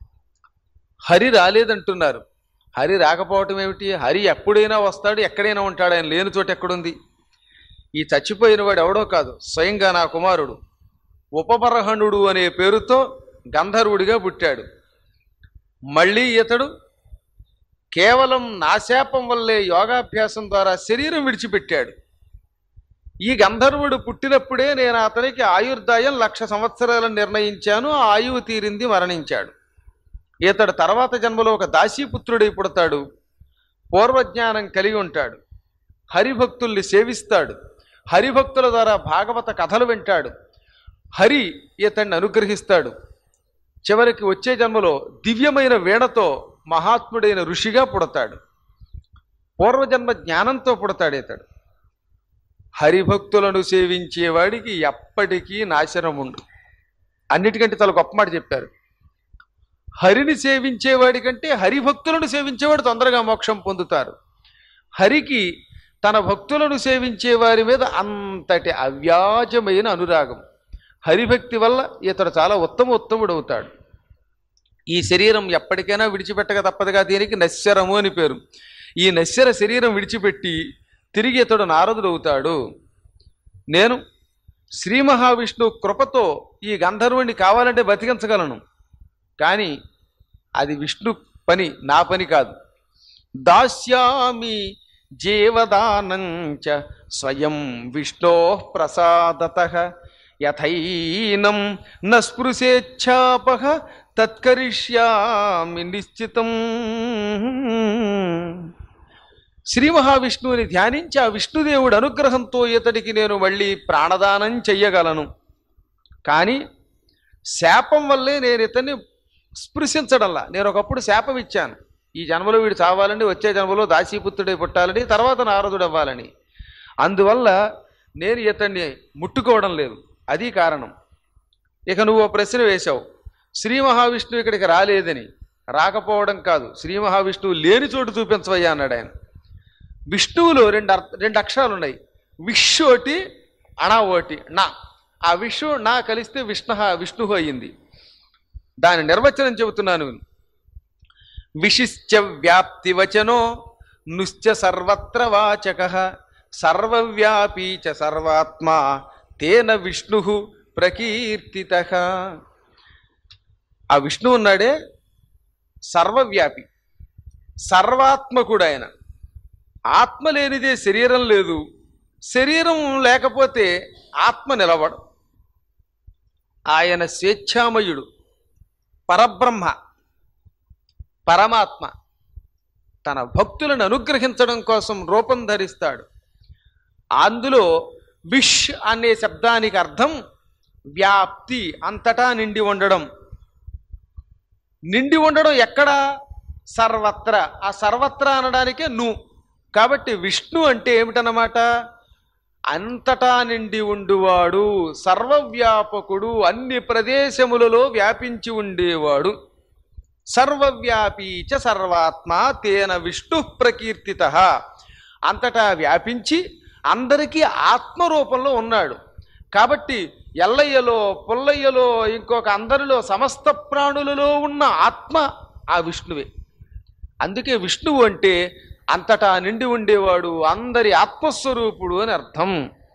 హరి రాలేదంటున్నారు హరి రాకపోవటం ఏమిటి హరి ఎప్పుడైనా వస్తాడు ఎక్కడైనా ఉంటాడు ఆయన లేని చోట ఎక్కడుంది ఈ చచ్చిపోయిన వాడు ఎవడో కాదు స్వయంగా నా కుమారుడు ఉపబరహణుడు అనే పేరుతో గంధర్వుడిగా పుట్టాడు మళ్ళీ ఇతడు కేవలం నాశాపం వల్లే యోగాభ్యాసం ద్వారా శరీరం విడిచిపెట్టాడు ఈ గంధర్వుడు పుట్టినప్పుడే నేను అతనికి ఆయుర్దాయం లక్ష సంవత్సరాలను నిర్ణయించాను ఆ ఆయువు తీరింది మరణించాడు ఇతడు తర్వాత జన్మలో ఒక దాసీపుత్రుడై పుడతాడు పూర్వజ్ఞానం కలిగి ఉంటాడు హరిభక్తుల్ని సేవిస్తాడు హరిభక్తుల ద్వారా భాగవత కథలు వింటాడు హరి ఇతన్ని అనుగ్రహిస్తాడు చివరికి వచ్చే జన్మలో దివ్యమైన వీణతో మహాత్ముడైన ఋషిగా పుడతాడు పూర్వజన్మ జ్ఞానంతో పుడతాడు ఇతడు హరిభక్తులను సేవించేవాడికి ఎప్పటికీ నాశనం ఉండు అన్నిటికంటే చాలా గొప్ప మాట చెప్పారు హరిని సేవించేవాడి కంటే హరిభక్తులను సేవించేవాడు తొందరగా మోక్షం పొందుతారు హరికి తన భక్తులను సేవించే వారి మీద అంతటి అవ్యాజమైన అనురాగం హరిభక్తి వల్ల ఇతడు చాలా ఉత్తమ ఉత్తముడు అవుతాడు ఈ శరీరం ఎప్పటికైనా విడిచిపెట్టక తప్పదుగా దీనికి నశ్వరము అని పేరు ఈ నశ్వర శరీరం విడిచిపెట్టి తిరిగి ఇతడు నారదుడు అవుతాడు నేను శ్రీ మహావిష్ణువు కృపతో ఈ గంధర్వుణ్ణి కావాలంటే బతికించగలను కానీ అది విష్ణు పని నా పని కాదు దాస్యామి జీవదానంచ స్వయం విష్ణో ప్రసాదత యథైనం న స్పృశేచ్ఛాపహ తత్కరిష్యామి నిశ్చితం శ్రీ మహావిష్ణువుని ధ్యానించి ఆ విష్ణుదేవుడి అనుగ్రహంతో ఇతడికి నేను మళ్ళీ ప్రాణదానం చెయ్యగలను కానీ శాపం వల్లే నేను ఇతన్ని స్పృశించడంలా నేను ఒకప్పుడు శాపం ఇచ్చాను ఈ జన్మలో వీడు చావాలని వచ్చే జన్మలో దాసీపుత్రుడై పుట్టాలని తర్వాత నారదుడు అవ్వాలని అందువల్ల నేను ఇతన్ని ముట్టుకోవడం లేదు అది కారణం ఇక నువ్వు ఓ ప్రశ్న వేశావు శ్రీ మహావిష్ణువు ఇక్కడికి రాలేదని రాకపోవడం కాదు శ్రీ మహావిష్ణువు లేని చోటు చూపించవయ్యా అన్నాడు ఆయన విష్ణువులో రెండు అర్థ రెండు అక్షరాలు ఉన్నాయి విష్ ఒకటి అణ ఒకటి నా ఆ విషు నా కలిస్తే విష్ణు విష్ణు అయ్యింది దాని నిర్వచనం చెబుతున్నాను విను. విశిష్ట వ్యాప్తి వచనో నుశ్చ సర్వత్ర వాచక సర్వవ్యాపీ చ సర్వాత్మా తేన విష్ణు ప్రకీర్తిత ఆ విష్ణు ఉన్నాడే సర్వవ్యాపి సర్వాత్మకుడు ఆయన ఆత్మ లేనిదే శరీరం లేదు శరీరం లేకపోతే ఆత్మ నిలబడు ఆయన స్వేచ్ఛామయుడు పరబ్రహ్మ పరమాత్మ తన భక్తులను అనుగ్రహించడం కోసం రూపం ధరిస్తాడు అందులో విష్ అనే శబ్దానికి అర్థం వ్యాప్తి అంతటా నిండి ఉండడం నిండి ఉండడం ఎక్కడ సర్వత్ర ఆ సర్వత్ర అనడానికే ను కాబట్టి విష్ణు అంటే ఏమిటన్నమాట అంతటా నిండి ఉండువాడు సర్వవ్యాపకుడు అన్ని ప్రదేశములలో వ్యాపించి ఉండేవాడు సర్వవ్యాపీ చ సర్వాత్మ తేన విష్ణు ప్రకీర్తిత అంతటా వ్యాపించి అందరికీ ఆత్మరూపంలో ఉన్నాడు కాబట్టి ఎల్లయ్యలో పుల్లయ్యలో ఇంకొక అందరిలో సమస్త ప్రాణులలో ఉన్న ఆత్మ ఆ విష్ణువే అందుకే విష్ణువు అంటే అంతటా నిండి ఉండేవాడు అందరి ఆత్మస్వరూపుడు అని అర్థం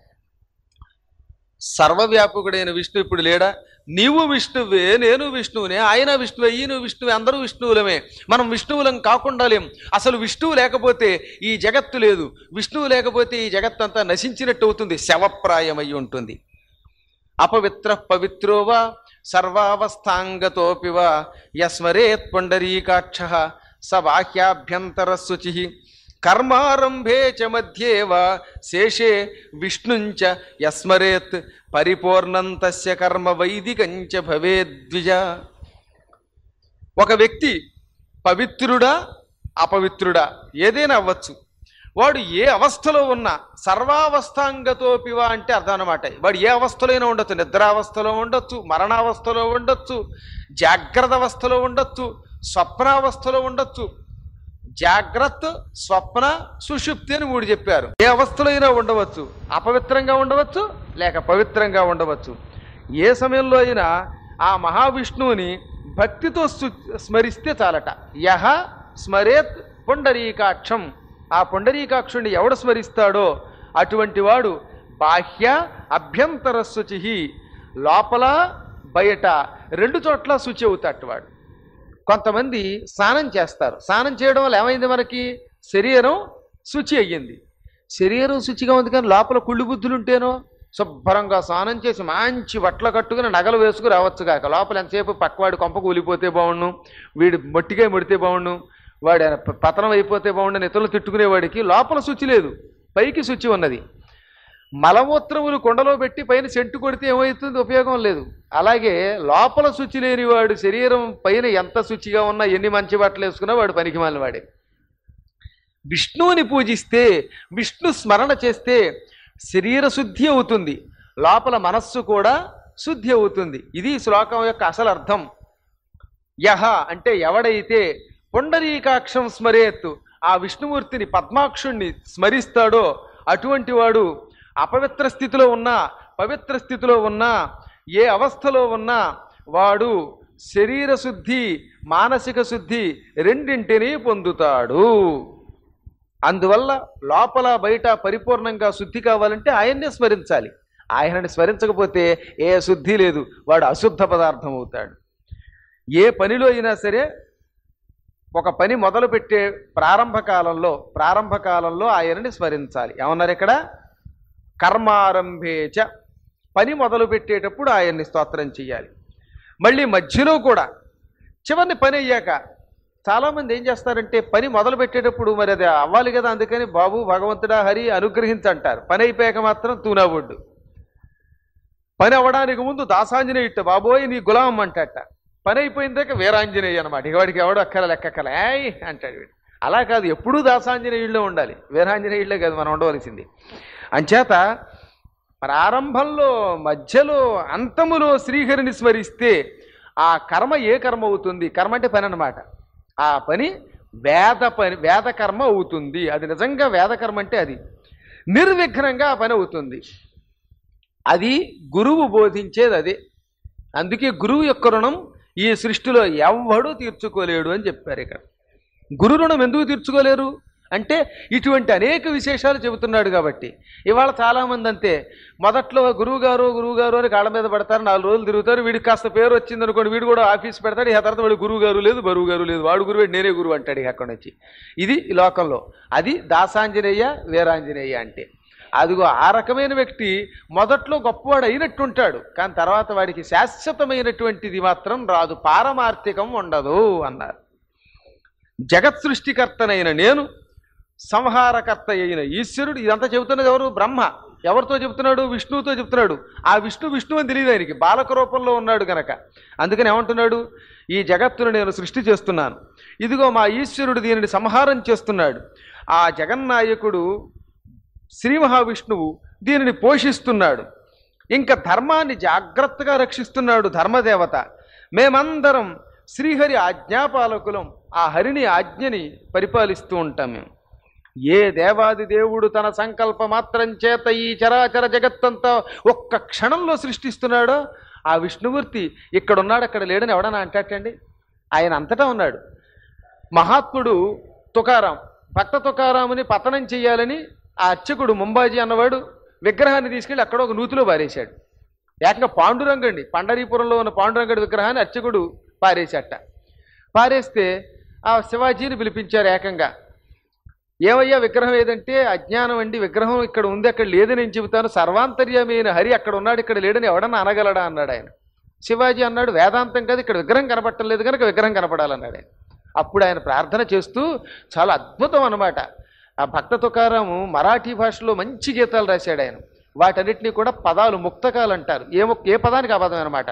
సర్వవ్యాపకుడైన విష్ణు ఇప్పుడు లేడా నీవు విష్ణువే నేను విష్ణువునే ఆయన విష్ణువే ఈయన విష్ణువే అందరూ విష్ణువులమే మనం విష్ణువులం కాకుండా లేం అసలు విష్ణువు లేకపోతే ఈ జగత్తు లేదు విష్ణువు లేకపోతే ఈ జగత్తంతా నశించినట్టు అవుతుంది శవప్రాయమై ఉంటుంది అపవిత్ర పవిత్రో వా సర్వావస్థాంగతోపి వా యస్మరేత్ పుండరీకాక్ష స బాహ్యాభ్యంతర శుచి కర్మారంభే చ మధ్యే వా శేషే విష్ణుంచ యస్మరేత్ పరిపూర్ణం తస్య కర్మ వైదికంచ భవేద్విజ ఒక వ్యక్తి పవిత్రుడా అపవిత్రుడా ఏదైనా అవ్వచ్చు వాడు ఏ అవస్థలో ఉన్నా సర్వావస్థాంగతోపివా అంటే అర్థం అనమాట వాడు ఏ అవస్థలో అయినా ఉండొచ్చు నిద్రావస్థలో ఉండొచ్చు మరణావస్థలో ఉండొచ్చు జాగ్రత్త అవస్థలో ఉండొచ్చు స్వప్నావస్థలో ఉండొచ్చు జాగ్రత్త స్వప్న సుషుప్తి అని మూడు చెప్పారు ఏ అవస్థలో అయినా ఉండవచ్చు అపవిత్రంగా ఉండవచ్చు లేక పవిత్రంగా ఉండవచ్చు ఏ సమయంలో అయినా ఆ మహావిష్ణువుని భక్తితో సు- స్మరిస్తే చాలట యహ స్మరేత్ పుండరీకాక్షం ఆ పుండరీకాక్షుడిని ఎవడు స్మరిస్తాడో అటువంటి వాడు బాహ్య అభ్యంతర శుచి లోపల బయట రెండు చోట్ల శుచి అవుతాడు వాడు కొంతమంది స్నానం చేస్తారు స్నానం చేయడం వల్ల ఏమైంది మనకి శరీరం శుచి అయ్యింది శరీరం శుచిగా ఉంది కానీ లోపల కుళ్ళు బుద్ధులు ఉంటేనో శుభ్రంగా స్నానం చేసి మంచి బట్టలు కట్టుకుని నగలు వేసుకుని రావచ్చు కాక లోపల ఎంతసేపు పక్కవాడి కొంప కూలిపోతే బాగుండు వీడి మొట్టిగా ముడితే బాగుండు వాడు ఆయన ప- పతనం అయిపోతే బాగుండు అని ఇతరులు తిట్టుకునేవాడికి లోపల శుచి లేదు పైకి శుచి ఉన్నది మలమూత్రములు కొండలో పెట్టి పైన సెంటు కొడితే ఏమవుతుంది ఉపయోగం లేదు అలాగే లోపల శుచి లేని వాడు శరీరం పైన ఎంత శుచిగా ఉన్నా ఎన్ని మంచి బట్టలు వేసుకున్నా వాడు పనికి మాలిన వాడే విష్ణువుని పూజిస్తే విష్ణు స్మరణ చేస్తే శరీర శుద్ధి అవుతుంది లోపల మనస్సు కూడా శుద్ధి అవుతుంది ఇది ఈ శ్లోకం యొక్క అసలు అర్థం యహ అంటే ఎవడైతే పుండరీకాక్షం స్మరేత్ ఆ విష్ణుమూర్తిని పద్మాక్షుణ్ణి స్మరిస్తాడో అటువంటి వాడు అపవిత్ర స్థితిలో ఉన్నా పవిత్ర స్థితిలో ఉన్నా ఏ అవస్థలో ఉన్నా వాడు శరీర శుద్ధి మానసిక శుద్ధి రెండింటినీ పొందుతాడు అందువల్ల లోపల బయట పరిపూర్ణంగా శుద్ధి కావాలంటే ఆయన్నే స్మరించాలి ఆయనని స్మరించకపోతే ఏ శుద్ధి లేదు వాడు అశుద్ధ పదార్థం అవుతాడు ఏ పనిలో అయినా సరే ఒక పని మొదలు పెట్టే ప్రారంభ కాలంలో ప్రారంభ కాలంలో ఆయనని స్మరించాలి ఏమన్నారు ఇక్కడ కర్మారంభేచ పని మొదలు పెట్టేటప్పుడు ఆయన్ని స్తోత్రం చేయాలి మళ్ళీ మధ్యలో కూడా చివరిని పని అయ్యాక చాలామంది ఏం చేస్తారంటే పని మొదలు పెట్టేటప్పుడు మరి అది అవ్వాలి కదా అందుకని బాబు భగవంతుడా హరి అనుగ్రహించంటారు పని అయిపోయాక మాత్రం తూనాబొడ్డు పని అవ్వడానికి ముందు దాసాంజనేయ ఇట్ట బాబోయ్ నీ గులాం అంటట పని అయిపోయిందాక వీరాంజనేయ అనమాట ఇక వాడికి ఎవడు అక్కల లెక్కల ఏయ్ అంటాడు వీడు అలా కాదు ఎప్పుడూ దాసాంజనేయుల్లో ఉండాలి వీరాంజనేయుళ్ళే కాదు మనం ఉండవలసింది అంచేత ప్రారంభంలో మధ్యలో అంతములో శ్రీహరిని స్మరిస్తే ఆ కర్మ ఏ కర్మ అవుతుంది కర్మ అంటే పని అన్నమాట ఆ పని వేద పని వేద కర్మ అవుతుంది అది నిజంగా వేద కర్మ అంటే అది నిర్విఘ్నంగా ఆ పని అవుతుంది అది గురువు బోధించేది అదే అందుకే గురువు యొక్క రుణం ఈ సృష్టిలో ఎవ్వడూ తీర్చుకోలేడు అని చెప్పారు ఇక్కడ గురు రుణం ఎందుకు తీర్చుకోలేరు అంటే ఇటువంటి అనేక విశేషాలు చెబుతున్నాడు కాబట్టి ఇవాళ చాలామంది అంతే మొదట్లో గురువు గారు గురువు గారు అని కాళ్ళ మీద పడతారు నాలుగు రోజులు తిరుగుతారు వీడికి కాస్త పేరు వచ్చింది అనుకోండి వీడు కూడా ఆఫీస్ పెడతాడు ఆ తర్వాత వాడు గురువు గారు లేదు బరువు గారు లేదు వాడు గురువు నేనే గురువు అంటాడు ఇక అక్కడి నుంచి ఇది ఈ లోకంలో అది దాసాంజనేయ వీరాంజనేయ అంటే అదిగో ఆ రకమైన వ్యక్తి మొదట్లో గొప్పవాడు అయినట్టుంటాడు కానీ తర్వాత వాడికి శాశ్వతమైనటువంటిది మాత్రం రాదు పారమార్థికం ఉండదు అన్నారు జగత్ సృష్టికర్తనైన నేను సంహారకర్త అయిన ఈశ్వరుడు ఇదంతా చెబుతున్నది ఎవరు బ్రహ్మ ఎవరితో చెబుతున్నాడు విష్ణువుతో చెబుతున్నాడు ఆ విష్ణు విష్ణు అని తెలియదు ఆయనకి బాలక రూపంలో ఉన్నాడు గనక అందుకని ఏమంటున్నాడు ఈ జగత్తును నేను సృష్టి చేస్తున్నాను ఇదిగో మా ఈశ్వరుడు దీనిని సంహారం చేస్తున్నాడు ఆ జగన్నాయకుడు శ్రీ మహావిష్ణువు దీనిని పోషిస్తున్నాడు ఇంకా ధర్మాన్ని జాగ్రత్తగా రక్షిస్తున్నాడు ధర్మదేవత మేమందరం శ్రీహరి ఆజ్ఞాపాలకులం ఆ హరిని ఆజ్ఞని పరిపాలిస్తూ ఉంటాం మేము ఏ దేవాది దేవుడు తన సంకల్ప మాత్రం చేత ఈ చరాచర జగత్తంతా ఒక్క క్షణంలో సృష్టిస్తున్నాడో ఆ విష్ణుమూర్తి ఇక్కడ ఉన్నాడు అక్కడ లేడని ఎవడన్నా అంటాటండి ఆయన అంతటా ఉన్నాడు మహాత్ముడు తుకారాం భక్త తుకారాముని పతనం చెయ్యాలని ఆ అర్చకుడు ముంబాజీ అన్నవాడు విగ్రహాన్ని తీసుకెళ్లి అక్కడ ఒక నూతిలో పారేశాడు ఏకంగా పాండురంగండి పండరీపురంలో ఉన్న పాండురంగడి విగ్రహాన్ని అర్చకుడు పారేశాట పారేస్తే ఆ శివాజీని పిలిపించారు ఏకంగా ఏమయ్యా విగ్రహం ఏదంటే అజ్ఞానం అండి విగ్రహం ఇక్కడ ఉంది అక్కడ లేదని నేను చెబుతాను సర్వాంతర్యమైన హరి అక్కడ ఉన్నాడు ఇక్కడ లేడని ఎవడన్నా అనగలడా అన్నాడు ఆయన శివాజీ అన్నాడు వేదాంతం కాదు ఇక్కడ విగ్రహం కనపడటం లేదు కనుక విగ్రహం కనపడాలన్నాడు ఆయన అప్పుడు ఆయన ప్రార్థన చేస్తూ చాలా అద్భుతం అన్నమాట ఆ భక్త తుకారాము మరాఠీ భాషలో మంచి గీతాలు రాశాడు ఆయన వాటన్నిటినీ కూడా పదాలు ముక్తకాలు అంటారు ఏ ముక్ ఏ పదానికి ఆ పదం అనమాట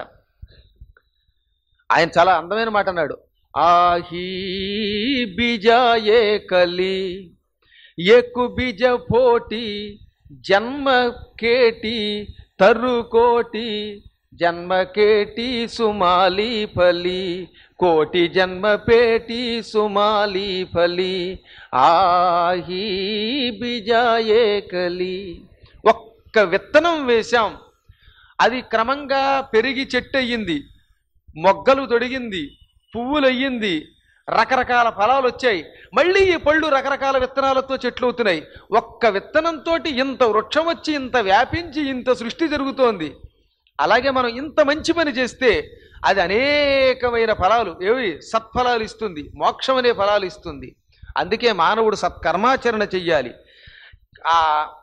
ఆయన చాలా అందమైన మాట అన్నాడు ఆహీ బిజాయే కలి ఎక్కు బిజ పోటీ జన్మ కేటి తరు కోటి జన్మ కేటి సుమాలి ఫలి కోటి జన్మ పేటి సుమాలి ఫలి ఆహీ బిజాయే కలి ఒక్క విత్తనం వేశాం అది క్రమంగా పెరిగి చెట్టు అయ్యింది మొగ్గలు తొడిగింది పువ్వులు అయ్యింది రకరకాల ఫలాలు వచ్చాయి మళ్ళీ ఈ పళ్ళు రకరకాల విత్తనాలతో చెట్లు అవుతున్నాయి ఒక్క విత్తనంతో ఇంత వృక్షం వచ్చి ఇంత వ్యాపించి ఇంత సృష్టి జరుగుతోంది అలాగే మనం ఇంత మంచి పని చేస్తే అది అనేకమైన ఫలాలు ఏవి సత్ఫలాలు ఇస్తుంది మోక్షం అనే ఫలాలు ఇస్తుంది అందుకే మానవుడు సత్కర్మాచరణ చెయ్యాలి ఆ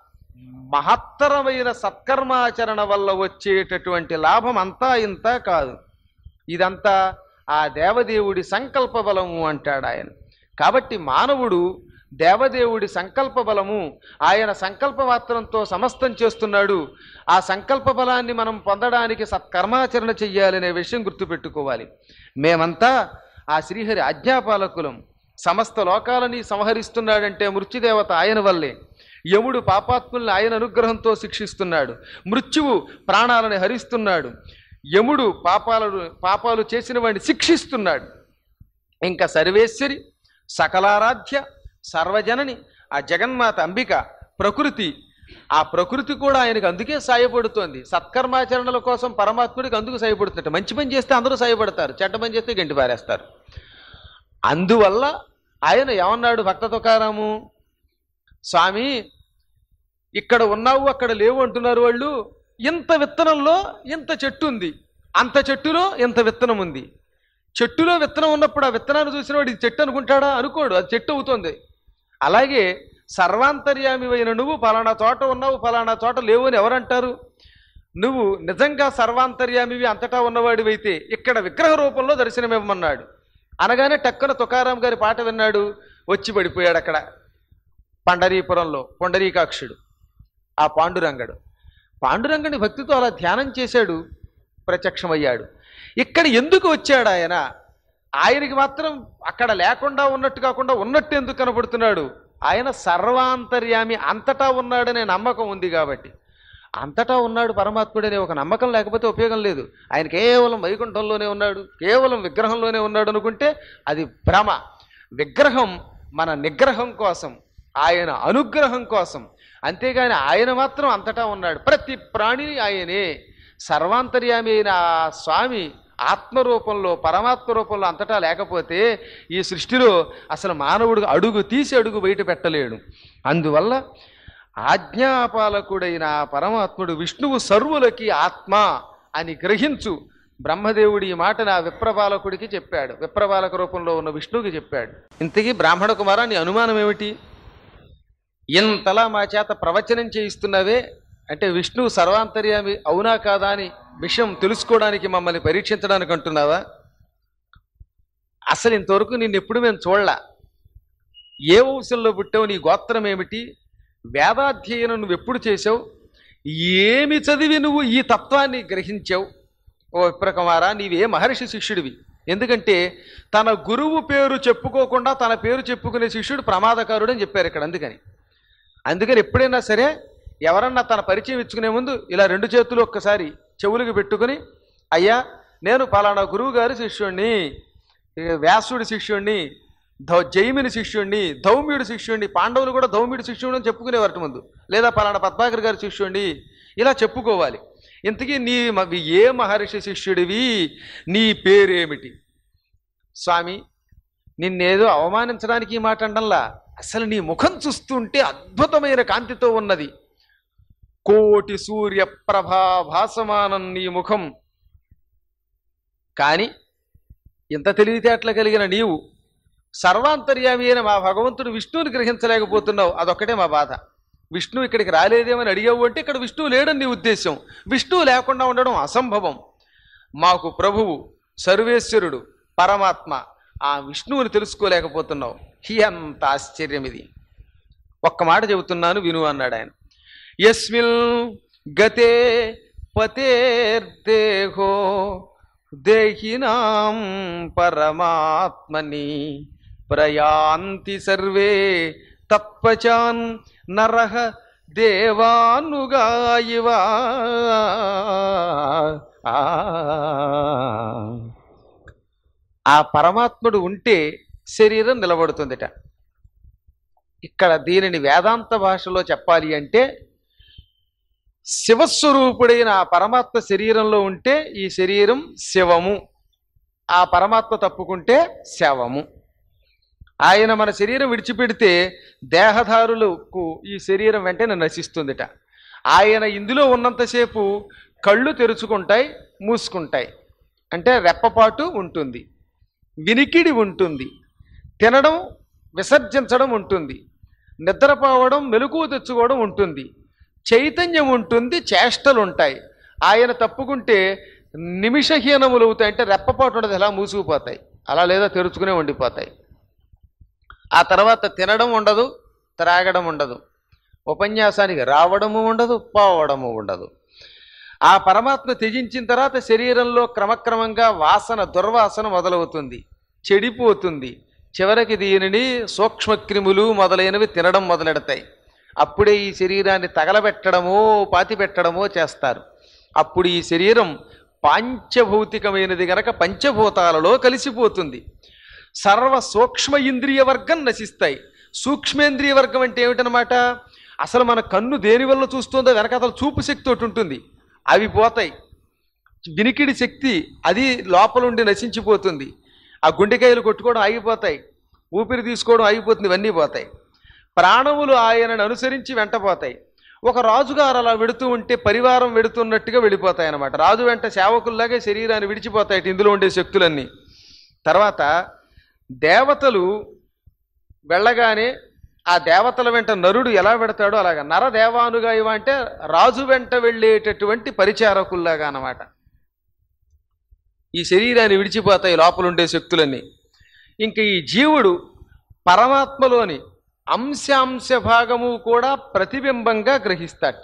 మహత్తరమైన సత్కర్మాచరణ వల్ల వచ్చేటటువంటి లాభం అంతా ఇంత కాదు ఇదంతా ఆ దేవదేవుడి సంకల్ప బలము అంటాడు ఆయన కాబట్టి మానవుడు దేవదేవుడి సంకల్ప బలము ఆయన సంకల్ప మాత్రంతో సమస్తం చేస్తున్నాడు ఆ సంకల్ప బలాన్ని మనం పొందడానికి సత్కర్మాచరణ చెయ్యాలనే విషయం గుర్తుపెట్టుకోవాలి మేమంతా ఆ శ్రీహరి ఆజ్ఞాపాలకులం సమస్త లోకాలని సంహరిస్తున్నాడంటే మృత్యుదేవత ఆయన వల్లే యముడు పాపాత్ముల్ని ఆయన అనుగ్రహంతో శిక్షిస్తున్నాడు మృత్యువు ప్రాణాలను హరిస్తున్నాడు యముడు పాపాలను పాపాలు చేసిన వాడిని శిక్షిస్తున్నాడు ఇంకా సర్వేశ్వరి సకలారాధ్య సర్వజనని ఆ జగన్మాత అంబిక ప్రకృతి ఆ ప్రకృతి కూడా ఆయనకు అందుకే సాయపడుతోంది సత్కర్మాచరణల కోసం పరమాత్ముడికి అందుకు సాయపడుతున్నట్టు మంచి పని చేస్తే అందరూ సాయపడతారు చెడ్డ పని చేస్తే గంటి పారేస్తారు అందువల్ల ఆయన ఏమన్నాడు భక్త తుకారాము స్వామి ఇక్కడ ఉన్నావు అక్కడ లేవు అంటున్నారు వాళ్ళు ఇంత విత్తనంలో ఇంత చెట్టు ఉంది అంత చెట్టులో ఇంత విత్తనం ఉంది చెట్టులో విత్తనం ఉన్నప్పుడు ఆ విత్తనాన్ని చూసిన వాడు ఇది చెట్టు అనుకుంటాడా అనుకోడు అది చెట్టు అవుతుంది అలాగే సర్వాంతర్యామి అయిన నువ్వు ఫలానా చోట ఉన్నావు ఫలానా చోట లేవు అని ఎవరంటారు నువ్వు నిజంగా సర్వాంతర్యామివి అంతటా ఉన్నవాడివైతే ఇక్కడ విగ్రహ రూపంలో దర్శనమివ్వమన్నాడు అనగానే టక్కున తుకారాం గారి పాట విన్నాడు వచ్చి పడిపోయాడు అక్కడ పండరీపురంలో పొండరీకాక్షుడు ఆ పాండురంగడు పాండురంగని భక్తితో అలా ధ్యానం చేశాడు ప్రత్యక్షమయ్యాడు ఇక్కడ ఎందుకు వచ్చాడు ఆయన ఆయనకి మాత్రం అక్కడ లేకుండా ఉన్నట్టు కాకుండా ఉన్నట్టు ఎందుకు కనబడుతున్నాడు ఆయన సర్వాంతర్యామి అంతటా ఉన్నాడనే నమ్మకం ఉంది కాబట్టి అంతటా ఉన్నాడు పరమాత్ముడనే ఒక నమ్మకం లేకపోతే ఉపయోగం లేదు ఆయన కేవలం వైకుంఠంలోనే ఉన్నాడు కేవలం విగ్రహంలోనే ఉన్నాడు అనుకుంటే అది భ్రమ విగ్రహం మన నిగ్రహం కోసం ఆయన అనుగ్రహం కోసం అంతేగాని ఆయన మాత్రం అంతటా ఉన్నాడు ప్రతి ప్రాణి ఆయనే సర్వాంతర్యామి అయిన ఆ స్వామి ఆత్మరూపంలో పరమాత్మ రూపంలో అంతటా లేకపోతే ఈ సృష్టిలో అసలు మానవుడు అడుగు తీసి అడుగు బయట పెట్టలేడు అందువల్ల ఆజ్ఞాపాలకుడైన ఆ పరమాత్ముడు విష్ణువు సర్వులకి ఆత్మ అని గ్రహించు బ్రహ్మదేవుడి ఈ మాట నా విప్రపాలకుడికి చెప్పాడు విప్రపాలక రూపంలో ఉన్న విష్ణువుకి చెప్పాడు ఇంతకీ బ్రాహ్మణ కుమారా నీ అనుమానం ఏమిటి ఇంతలా మా చేత ప్రవచనం చేయిస్తున్నవే అంటే విష్ణువు సర్వాంతర్యామి అవునా కాదా అని విషయం తెలుసుకోవడానికి మమ్మల్ని పరీక్షించడానికి అంటున్నావా అసలు ఇంతవరకు నిన్ను ఎప్పుడు మేము చూడలా ఏ వంశంలో పుట్టావు నీ గోత్రం ఏమిటి వేదాధ్యయనం నువ్వు ఎప్పుడు చేసావు ఏమి చదివి నువ్వు ఈ తత్వాన్ని గ్రహించావు ఓ విప్రకుమారా నీవే మహర్షి శిష్యుడివి ఎందుకంటే తన గురువు పేరు చెప్పుకోకుండా తన పేరు చెప్పుకునే శిష్యుడు ప్రమాదకారుడు అని చెప్పారు ఇక్కడ అందుకని అందుకని ఎప్పుడైనా సరే ఎవరన్నా తన పరిచయం ఇచ్చుకునే ముందు ఇలా రెండు చేతులు ఒక్కసారి చెవులకు పెట్టుకుని అయ్యా నేను పలానా గురువు గారి శిష్యుణ్ణి ఈ వ్యాసుడి శిష్యుణ్ణి ధౌ జైమిని శిష్యుణ్ణి ధౌమ్యుడి శిష్యుణ్ణి పాండవులు కూడా ధౌమ్యుడి శిష్యుడు అని చెప్పుకునేవారు ముందు లేదా పలానా పద్మాకర్ గారి శిష్యుణ్ణి ఇలా చెప్పుకోవాలి ఇంతకీ నీ మ- ఏ మహర్షి శిష్యుడివి నీ పేరేమిటి స్వామి నిన్నేదో అవమానించడానికి ఈ మాట అండంలా అసలు నీ ముఖం చూస్తుంటే అద్భుతమైన కాంతితో ఉన్నది కోటి సూర్య ప్రభా భాసమానం నీ ముఖం కానీ ఇంత తెలివితేటలు కలిగిన నీవు సర్వాంతర్యామి అయిన మా భగవంతుడు విష్ణువుని గ్రహించలేకపోతున్నావు అదొక్కటే మా బాధ విష్ణువు ఇక్కడికి రాలేదేమని అడిగావు అంటే ఇక్కడ విష్ణువు లేడని నీ ఉద్దేశం విష్ణువు లేకుండా ఉండడం అసంభవం మాకు ప్రభువు సర్వేశ్వరుడు పరమాత్మ ఆ విష్ణువుని తెలుసుకోలేకపోతున్నావు ఎంత ఆశ్చర్యం ఇది ఒక్క మాట చెబుతున్నాను విను అన్నాడు ఆయన యస్మిల్ గతే పతేర్దేహో దేహినాం పరమాత్మని ప్రయాంతి సర్వే తత్పచాన్ నరహ దేవానుగాయివా ఆ పరమాత్ముడు ఉంటే శరీరం నిలబడుతుందిట ఇక్కడ దీనిని వేదాంత భాషలో చెప్పాలి అంటే శివస్వరూపుడైన ఆ పరమాత్మ శరీరంలో ఉంటే ఈ శరీరం శివము ఆ పరమాత్మ తప్పుకుంటే శవము ఆయన మన శరీరం విడిచిపెడితే దేహదారులకు ఈ శరీరం వెంటనే నశిస్తుందిట ఆయన ఇందులో ఉన్నంతసేపు కళ్ళు తెరుచుకుంటాయి మూసుకుంటాయి అంటే రెప్పపాటు ఉంటుంది వినికిడి ఉంటుంది తినడం విసర్జించడం ఉంటుంది నిద్రపోవడం మెలకువ తెచ్చుకోవడం ఉంటుంది చైతన్యం ఉంటుంది చేష్టలు ఉంటాయి ఆయన తప్పుకుంటే నిమిషహీనములు అవుతాయి అంటే రెప్పపాటు ఉండదు ఎలా మూసుకుపోతాయి అలా లేదా తెరుచుకునే ఉండిపోతాయి ఆ తర్వాత తినడం ఉండదు త్రాగడం ఉండదు ఉపన్యాసానికి రావడము ఉండదు పోవడము ఉండదు ఆ పరమాత్మ త్యజించిన తర్వాత శరీరంలో క్రమక్రమంగా వాసన దుర్వాసన మొదలవుతుంది చెడిపోతుంది చివరికి దీనిని సూక్ష్మక్రిములు మొదలైనవి తినడం మొదలెడతాయి అప్పుడే ఈ శరీరాన్ని తగలబెట్టడమో పాతి పెట్టడమో చేస్తారు అప్పుడు ఈ శరీరం పాంచభౌతికమైనది గనక పంచభూతాలలో కలిసిపోతుంది సర్వ సూక్ష్మ ఇంద్రియ వర్గం నశిస్తాయి సూక్ష్మేంద్రియ వర్గం అంటే ఏమిటనమాట అసలు మన కన్ను దేని వల్ల చూస్తుందో వెనకాతల చూపు శక్తి ఒకటి ఉంటుంది అవి పోతాయి వినికిడి శక్తి అది లోపలుండి నశించిపోతుంది ఆ గుండెకాయలు కొట్టుకోవడం ఆగిపోతాయి ఊపిరి తీసుకోవడం ఆగిపోతుంది ఇవన్నీ పోతాయి ప్రాణములు ఆయనను అనుసరించి వెంటపోతాయి ఒక రాజుగారు అలా వెడుతూ ఉంటే పరివారం వెడుతున్నట్టుగా వెళ్ళిపోతాయి అన్నమాట రాజు వెంట సేవకుల్లాగే శరీరాన్ని విడిచిపోతాయి ఇందులో ఉండే శక్తులన్నీ తర్వాత దేవతలు వెళ్ళగానే ఆ దేవతల వెంట నరుడు ఎలా పెడతాడో అలాగా నర దేవానుగా ఇవ అంటే రాజు వెంట వెళ్ళేటటువంటి పరిచారకుల్లాగా అన్నమాట ఈ శరీరాన్ని విడిచిపోతాయి లోపలుండే శక్తులన్నీ ఇంక ఈ జీవుడు పరమాత్మలోని అంశాంశ భాగము కూడా ప్రతిబింబంగా గ్రహిస్తాట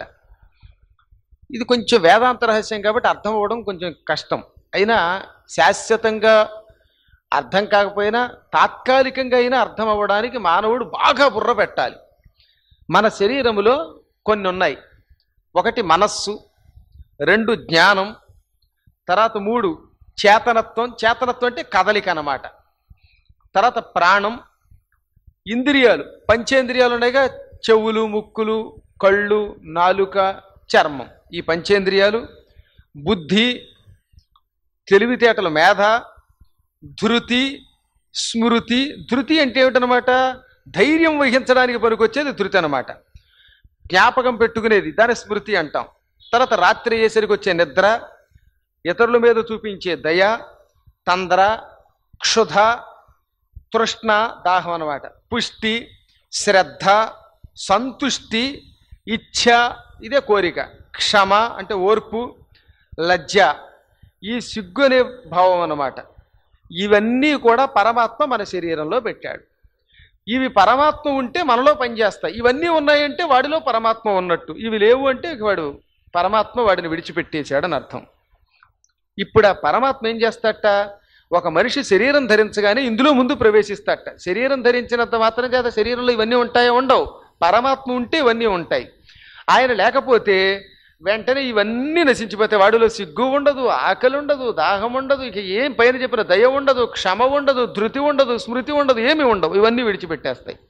ఇది కొంచెం వేదాంత రహస్యం కాబట్టి అర్థం అవ్వడం కొంచెం కష్టం అయినా శాశ్వతంగా అర్థం కాకపోయినా తాత్కాలికంగా అయినా అర్థం అవ్వడానికి మానవుడు బాగా బుర్ర పెట్టాలి మన శరీరములో కొన్ని ఉన్నాయి ఒకటి మనస్సు రెండు జ్ఞానం తర్వాత మూడు చేతనత్వం చేతనత్వం అంటే కదలిక అన్నమాట తర్వాత ప్రాణం ఇంద్రియాలు పంచేంద్రియాలు ఉన్నాయిగా చెవులు ముక్కులు కళ్ళు నాలుక చర్మం ఈ పంచేంద్రియాలు బుద్ధి తెలివితేటలు మేధ ధృతి స్మృతి ధృతి అంటే ఏమిటనమాట ధైర్యం వహించడానికి పనికొచ్చేది ధృతి అనమాట జ్ఞాపకం పెట్టుకునేది దాని స్మృతి అంటాం తర్వాత రాత్రి అయ్యేసరికి వచ్చే నిద్ర ఇతరుల మీద చూపించే దయ తంద్ర క్షుధ తృష్ణ దాహం అన్నమాట పుష్టి శ్రద్ధ సంతుష్టి ఇచ్ఛ ఇదే కోరిక క్షమ అంటే ఓర్పు లజ్జ ఈ సిగ్గు అనే భావం అన్నమాట ఇవన్నీ కూడా పరమాత్మ మన శరీరంలో పెట్టాడు ఇవి పరమాత్మ ఉంటే మనలో పనిచేస్తాయి ఇవన్నీ ఉన్నాయంటే వాడిలో పరమాత్మ ఉన్నట్టు ఇవి లేవు అంటే ఇక వాడు పరమాత్మ వాడిని విడిచిపెట్టేశాడని అర్థం ఇప్పుడు ఆ పరమాత్మ ఏం చేస్తాట ఒక మనిషి శరీరం ధరించగానే ఇందులో ముందు ప్రవేశిస్తాట శరీరం ధరించినంత మాత్రం చేత శరీరంలో ఇవన్నీ ఉంటాయో ఉండవు పరమాత్మ ఉంటే ఇవన్నీ ఉంటాయి ఆయన లేకపోతే వెంటనే ఇవన్నీ నశించిపోతాయి వాడిలో సిగ్గు ఉండదు ఆకలి ఉండదు దాహం ఉండదు ఇక ఏం పైన చెప్పిన దయ ఉండదు క్షమ ఉండదు ధృతి ఉండదు స్మృతి ఉండదు ఏమీ ఉండవు ఇవన్నీ విడిచిపెట్టేస్తాయి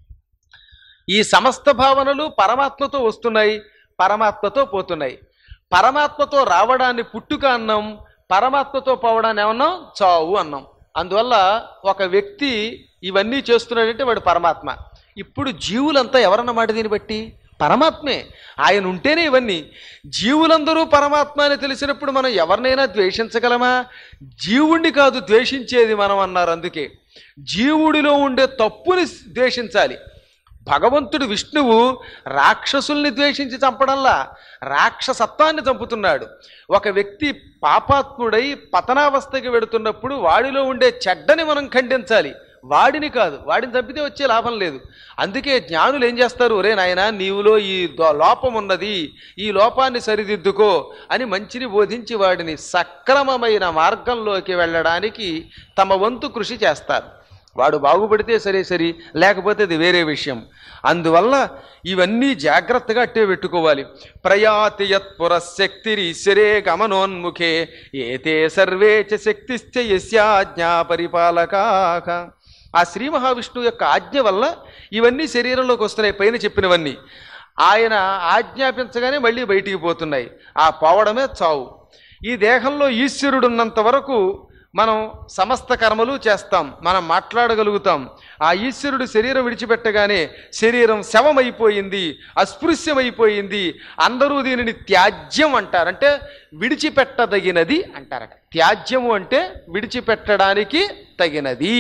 ఈ సమస్త భావనలు పరమాత్మతో వస్తున్నాయి పరమాత్మతో పోతున్నాయి పరమాత్మతో రావడాన్ని పుట్టుక అన్నాం పరమాత్మతో పోవడాన్ని ఏమన్నాం చావు అన్నాం అందువల్ల ఒక వ్యక్తి ఇవన్నీ చేస్తున్నాడంటే వాడు పరమాత్మ ఇప్పుడు జీవులంతా ఎవరన్నమాట దీన్ని బట్టి పరమాత్మే ఆయన ఉంటేనే ఇవన్నీ జీవులందరూ పరమాత్మ అని తెలిసినప్పుడు మనం ఎవరినైనా ద్వేషించగలమా జీవుణ్ణి కాదు ద్వేషించేది మనం అన్నారు అందుకే జీవుడిలో ఉండే తప్పుని ద్వేషించాలి భగవంతుడు విష్ణువు రాక్షసుల్ని ద్వేషించి చంపడంలా రాక్షసత్వాన్ని చంపుతున్నాడు ఒక వ్యక్తి పాపాత్ముడై పతనావస్థకి వెడుతున్నప్పుడు వాడిలో ఉండే చెడ్డని మనం ఖండించాలి వాడిని కాదు వాడిని చంపితే వచ్చే లాభం లేదు అందుకే జ్ఞానులు ఏం చేస్తారు ఒరే నాయన నీవులో ఈ దో- లోపం ఉన్నది ఈ లోపాన్ని సరిదిద్దుకో అని మంచిని బోధించి వాడిని సక్రమమైన మార్గంలోకి వెళ్ళడానికి తమ వంతు కృషి చేస్తారు వాడు బాగుపడితే సరే సరి లేకపోతే అది వేరే విషయం అందువల్ల ఇవన్నీ జాగ్రత్తగా అట్టే పెట్టుకోవాలి ప్రయాతి యత్పురశక్తిరీశ్వరే గమనోన్ముఖే ఏతే సర్వే చ శక్తిశ్చ యస్యాజ్ఞా పరిపాలకాక ఆ శ్రీ మహావిష్ణువు యొక్క ఆజ్ఞ వల్ల ఇవన్నీ శరీరంలోకి వస్తున్నాయి పైన చెప్పినవన్నీ ఆయన ఆజ్ఞాపించగానే మళ్ళీ బయటికి పోతున్నాయి ఆ పోవడమే చావు ఈ దేహంలో ఈశ్వరుడున్నంత వరకు మనం సమస్త కర్మలు చేస్తాం మనం మాట్లాడగలుగుతాం ఆ ఈశ్వరుడు శరీరం విడిచిపెట్టగానే శరీరం శవమైపోయింది అస్పృశ్యమైపోయింది అందరూ దీనిని త్యాజ్యం అంటారు అంటే విడిచిపెట్టదగినది అంటారట త్యాజ్యము అంటే విడిచిపెట్టడానికి తగినది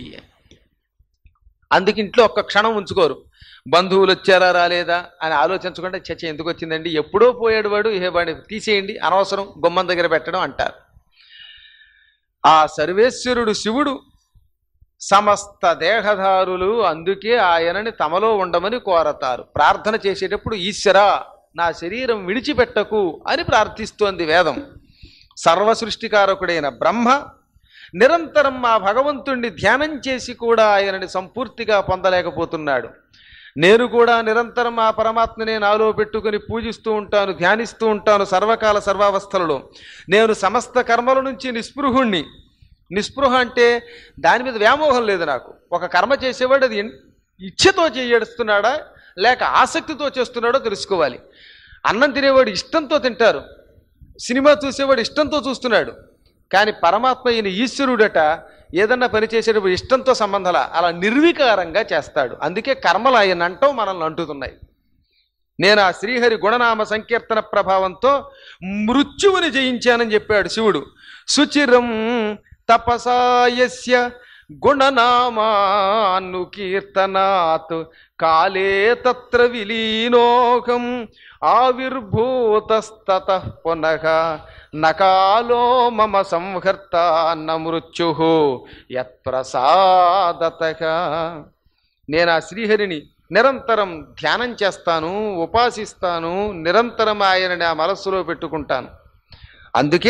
అందుకు ఇంట్లో ఒక్క క్షణం ఉంచుకోరు బంధువులు వచ్చారా రాలేదా అని ఆలోచించకుండా చచ్చ ఎందుకు వచ్చిందండి ఎప్పుడో పోయాడు వాడు ఏ వాడి తీసేయండి అనవసరం గుమ్మం దగ్గర పెట్టడం అంటారు ఆ సర్వేశ్వరుడు శివుడు సమస్త దేహధారులు అందుకే ఆయనని తమలో ఉండమని కోరతారు ప్రార్థన చేసేటప్పుడు ఈశ్వరా నా శరీరం విడిచిపెట్టకు అని ప్రార్థిస్తోంది వేదం సర్వ సృష్టికారకుడైన బ్రహ్మ నిరంతరం ఆ భగవంతుణ్ణి ధ్యానం చేసి కూడా ఆయనని సంపూర్తిగా పొందలేకపోతున్నాడు నేను కూడా నిరంతరం ఆ పరమాత్మనే నాలో పెట్టుకుని పూజిస్తూ ఉంటాను ధ్యానిస్తూ ఉంటాను సర్వకాల సర్వావస్థలలో నేను సమస్త కర్మల నుంచి నిస్పృహుణ్ణి నిస్పృహ అంటే దాని మీద వ్యామోహం లేదు నాకు ఒక కర్మ చేసేవాడు అది ఎన్- ఇచ్ఛతో చేయేస్తున్నాడా లేక ఆసక్తితో చేస్తున్నాడో తెలుసుకోవాలి అన్నం తినేవాడు ఇష్టంతో తింటారు సినిమా చూసేవాడు ఇష్టంతో చూస్తున్నాడు కానీ పరమాత్మ ఈయన ఈశ్వరుడట ఏదన్నా పని చేసేటప్పుడు ఇష్టంతో సంబంధాల అలా నిర్వికారంగా చేస్తాడు అందుకే కర్మలు ఆయన అంటూ మనల్ని అంటుతున్నాయి నేను ఆ శ్రీహరి గుణనామ సంకీర్తన ప్రభావంతో మృత్యువుని జయించానని చెప్పాడు శివుడు సుచిరం తపసాయస్య గుణనామానుకీర్తనాత్ కాలే తత్ర విలీనోహం ఆవిర్భూతస్తత పునః నకాలో మమ సంహర్త న మృత్యు యత్ప్రసాదత నేను ఆ శ్రీహరిని నిరంతరం ధ్యానం చేస్తాను ఉపాసిస్తాను నిరంతరం ఆయనని ఆ మనస్సులో పెట్టుకుంటాను అందుకే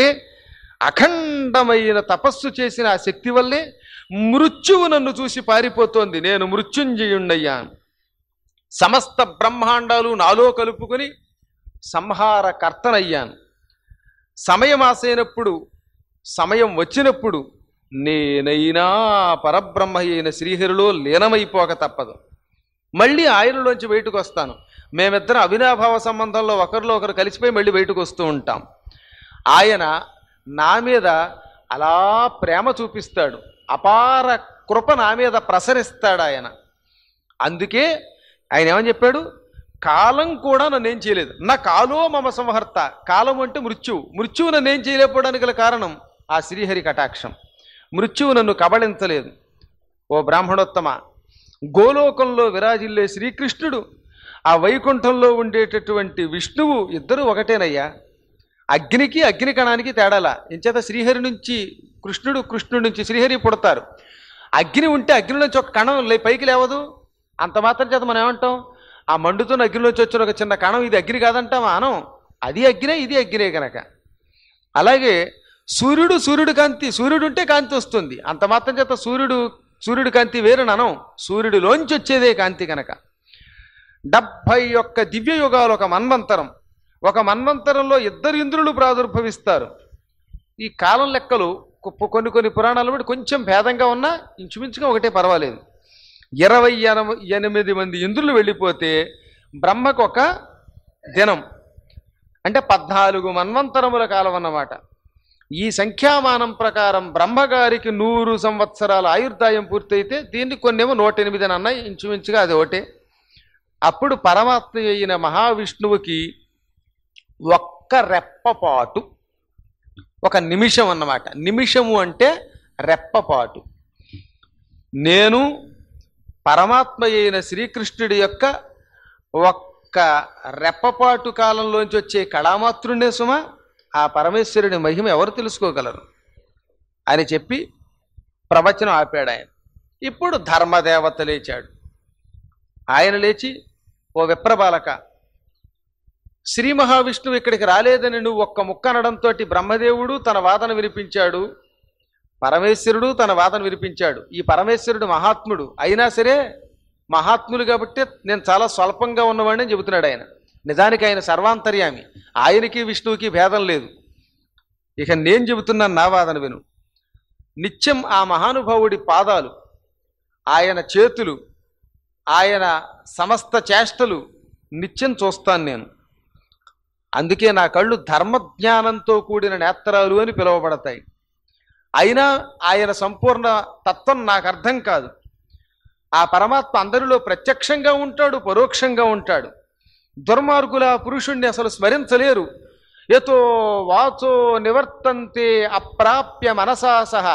అఖండమైన తపస్సు చేసిన ఆ శక్తి వల్లే మృత్యువు నన్ను చూసి పారిపోతోంది నేను మృత్యుంజయుండయ్యాను సమస్త బ్రహ్మాండాలు నాలో కలుపుకొని సంహార కర్తనయ్యాను సమయం ఆసైనప్పుడు సమయం వచ్చినప్పుడు నేనైనా పరబ్రహ్మ అయిన శ్రీహరిలో లీనమైపోక తప్పదు మళ్ళీ ఆయనలోంచి బయటకు వస్తాను మేమిద్దరం అవినాభావ సంబంధంలో ఒకరిలో ఒకరు కలిసిపోయి మళ్ళీ బయటకు వస్తూ ఉంటాం ఆయన నా మీద అలా ప్రేమ చూపిస్తాడు అపార కృప నా మీద ప్రసరిస్తాడు ఆయన అందుకే ఆయన ఏమని చెప్పాడు కాలం కూడా నన్నేం చేయలేదు నా కాలో మమ సంహర్త కాలం అంటే మృత్యువు మృత్యువు నన్నేం చేయలేకపోవడానికి గల కారణం ఆ శ్రీహరి కటాక్షం మృత్యువు నన్ను కబళించలేదు ఓ బ్రాహ్మణోత్తమ గోలోకంలో విరాజిల్లే శ్రీకృష్ణుడు ఆ వైకుంఠంలో ఉండేటటువంటి విష్ణువు ఇద్దరు ఒకటేనయ్యా అగ్నికి అగ్ని కణానికి తేడాల ఇంచేత శ్రీహరి నుంచి కృష్ణుడు కృష్ణుడి నుంచి శ్రీహరి పుడతారు అగ్ని ఉంటే అగ్ని నుంచి ఒక కణం లే పైకి లేవదు అంత మాత్రం చేత మనం ఏమంటాం ఆ మండుతున్న అగ్నిలోంచి వచ్చిన ఒక చిన్న కణం ఇది అగ్ని కాదంటామా అనం అది అగ్నే ఇది అగ్నే కనుక అలాగే సూర్యుడు సూర్యుడు కాంతి సూర్యుడు ఉంటే కాంతి వస్తుంది అంత మాత్రం చేత సూర్యుడు సూర్యుడి కాంతి వేరు అనం సూర్యుడిలోంచి వచ్చేదే కాంతి కనుక డెబ్భై ఒక్క దివ్య యుగాలు ఒక మన్వంతరం ఒక మన్వంతరంలో ఇద్దరు ఇంద్రులు ప్రాదుర్భవిస్తారు ఈ కాలం లెక్కలు కొ- కొన్ని కొన్ని పురాణాలు బట్టి కొంచెం భేదంగా ఉన్నా ఇంచుమించుగా ఒకటే పర్వాలేదు ఇరవై ఎనమ- ఎనిమిది మంది ఇంద్రులు వెళ్ళిపోతే బ్రహ్మకు ఒక దినం అంటే పద్నాలుగు మన్వంతరముల కాలం అన్నమాట ఈ సంఖ్యామానం ప్రకారం బ్రహ్మగారికి నూరు సంవత్సరాల ఆయుర్దాయం పూర్తయితే దీన్ని కొన్నేమో నూట ఎనిమిది అని అన్నాయి ఇంచుమించుగా అది ఒకటే అప్పుడు పరమాత్మ అయిన మహావిష్ణువుకి ఒక్క రెప్పపాటు ఒక నిమిషం అన్నమాట నిమిషము అంటే రెప్పపాటు నేను పరమాత్మ అయిన శ్రీకృష్ణుడి యొక్క ఒక్క రెప్పపాటు కాలంలోంచి వచ్చే కళామాతృండే సుమ ఆ పరమేశ్వరుడి మహిమ ఎవరు తెలుసుకోగలరు అని చెప్పి ప్రవచనం ఆపాడు ఆయన ఇప్పుడు ధర్మదేవత లేచాడు ఆయన లేచి ఓ విప్రబాలక శ్రీ మహావిష్ణువు ఇక్కడికి రాలేదని నువ్వు ఒక్క ముక్క అనడంతో బ్రహ్మదేవుడు తన వాదన వినిపించాడు పరమేశ్వరుడు తన వాదన వినిపించాడు ఈ పరమేశ్వరుడు మహాత్ముడు అయినా సరే మహాత్ములు కాబట్టి నేను చాలా స్వల్పంగా ఉన్నవాడిని అని చెబుతున్నాడు ఆయన నిజానికి ఆయన సర్వాంతర్యామి ఆయనకి విష్ణువుకి భేదం లేదు ఇక నేను చెబుతున్నాను నా వాదన విను నిత్యం ఆ మహానుభావుడి పాదాలు ఆయన చేతులు ఆయన సమస్త చేష్టలు నిత్యం చూస్తాను నేను అందుకే నా కళ్ళు ధర్మజ్ఞానంతో కూడిన నేత్రాలు అని పిలువబడతాయి అయినా ఆయన సంపూర్ణ తత్వం నాకు అర్థం కాదు ఆ పరమాత్మ అందరిలో ప్రత్యక్షంగా ఉంటాడు పరోక్షంగా ఉంటాడు దుర్మార్గుల పురుషుణ్ణి అసలు స్మరించలేరు ఎతో వాచో నివర్తంతే అప్రాప్య మనసా సహా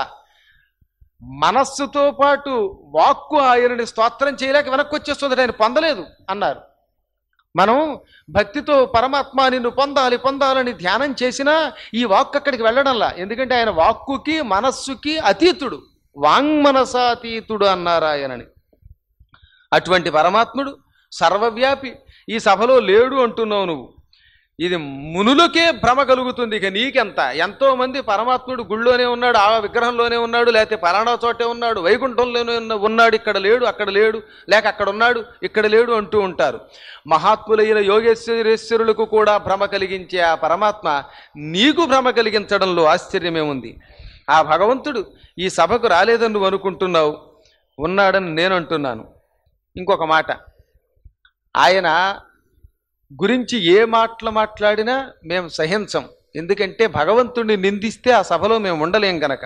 మనస్సుతో పాటు వాక్కు ఆయనని స్తోత్రం చేయలేక వెనక్కి వచ్చేస్తుంది ఆయన పొందలేదు అన్నారు మనం భక్తితో పరమాత్మ నిన్ను పొందాలి పొందాలని ధ్యానం చేసినా ఈ వాక్కు అక్కడికి వెళ్ళడంలా ఎందుకంటే ఆయన వాక్కుకి మనస్సుకి అతీతుడు వాంగ్మనసాతీతుడు అన్నారు ఆయనని అటువంటి పరమాత్ముడు సర్వవ్యాపి ఈ సభలో లేడు అంటున్నావు నువ్వు ఇది మునులకే భ్రమ కలుగుతుంది ఇక నీకెంత ఎంతో మంది పరమాత్ముడు గుళ్ళోనే ఉన్నాడు ఆ విగ్రహంలోనే ఉన్నాడు లేకపోతే పలానా చోటే ఉన్నాడు వైకుంఠంలోనే ఉన్న- ఉన్నాడు ఇక్కడ లేడు అక్కడ లేడు లేక అక్కడ ఉన్నాడు ఇక్కడ లేడు అంటూ ఉంటారు మహాత్ములైన యోగేశ్వరేశ్వరులకు కూడా భ్రమ కలిగించే ఆ పరమాత్మ నీకు భ్రమ కలిగించడంలో ఆశ్చర్యమేముంది ఆ భగవంతుడు ఈ సభకు రాలేదని నువ్వు అనుకుంటున్నావు ఉన్నాడని నేను అంటున్నాను ఇంకొక మాట ఆయన గురించి ఏ మాటలు మాట్లాడినా మేము సహించం ఎందుకంటే భగవంతుణ్ణి నిందిస్తే ఆ సభలో మేము ఉండలేం గనక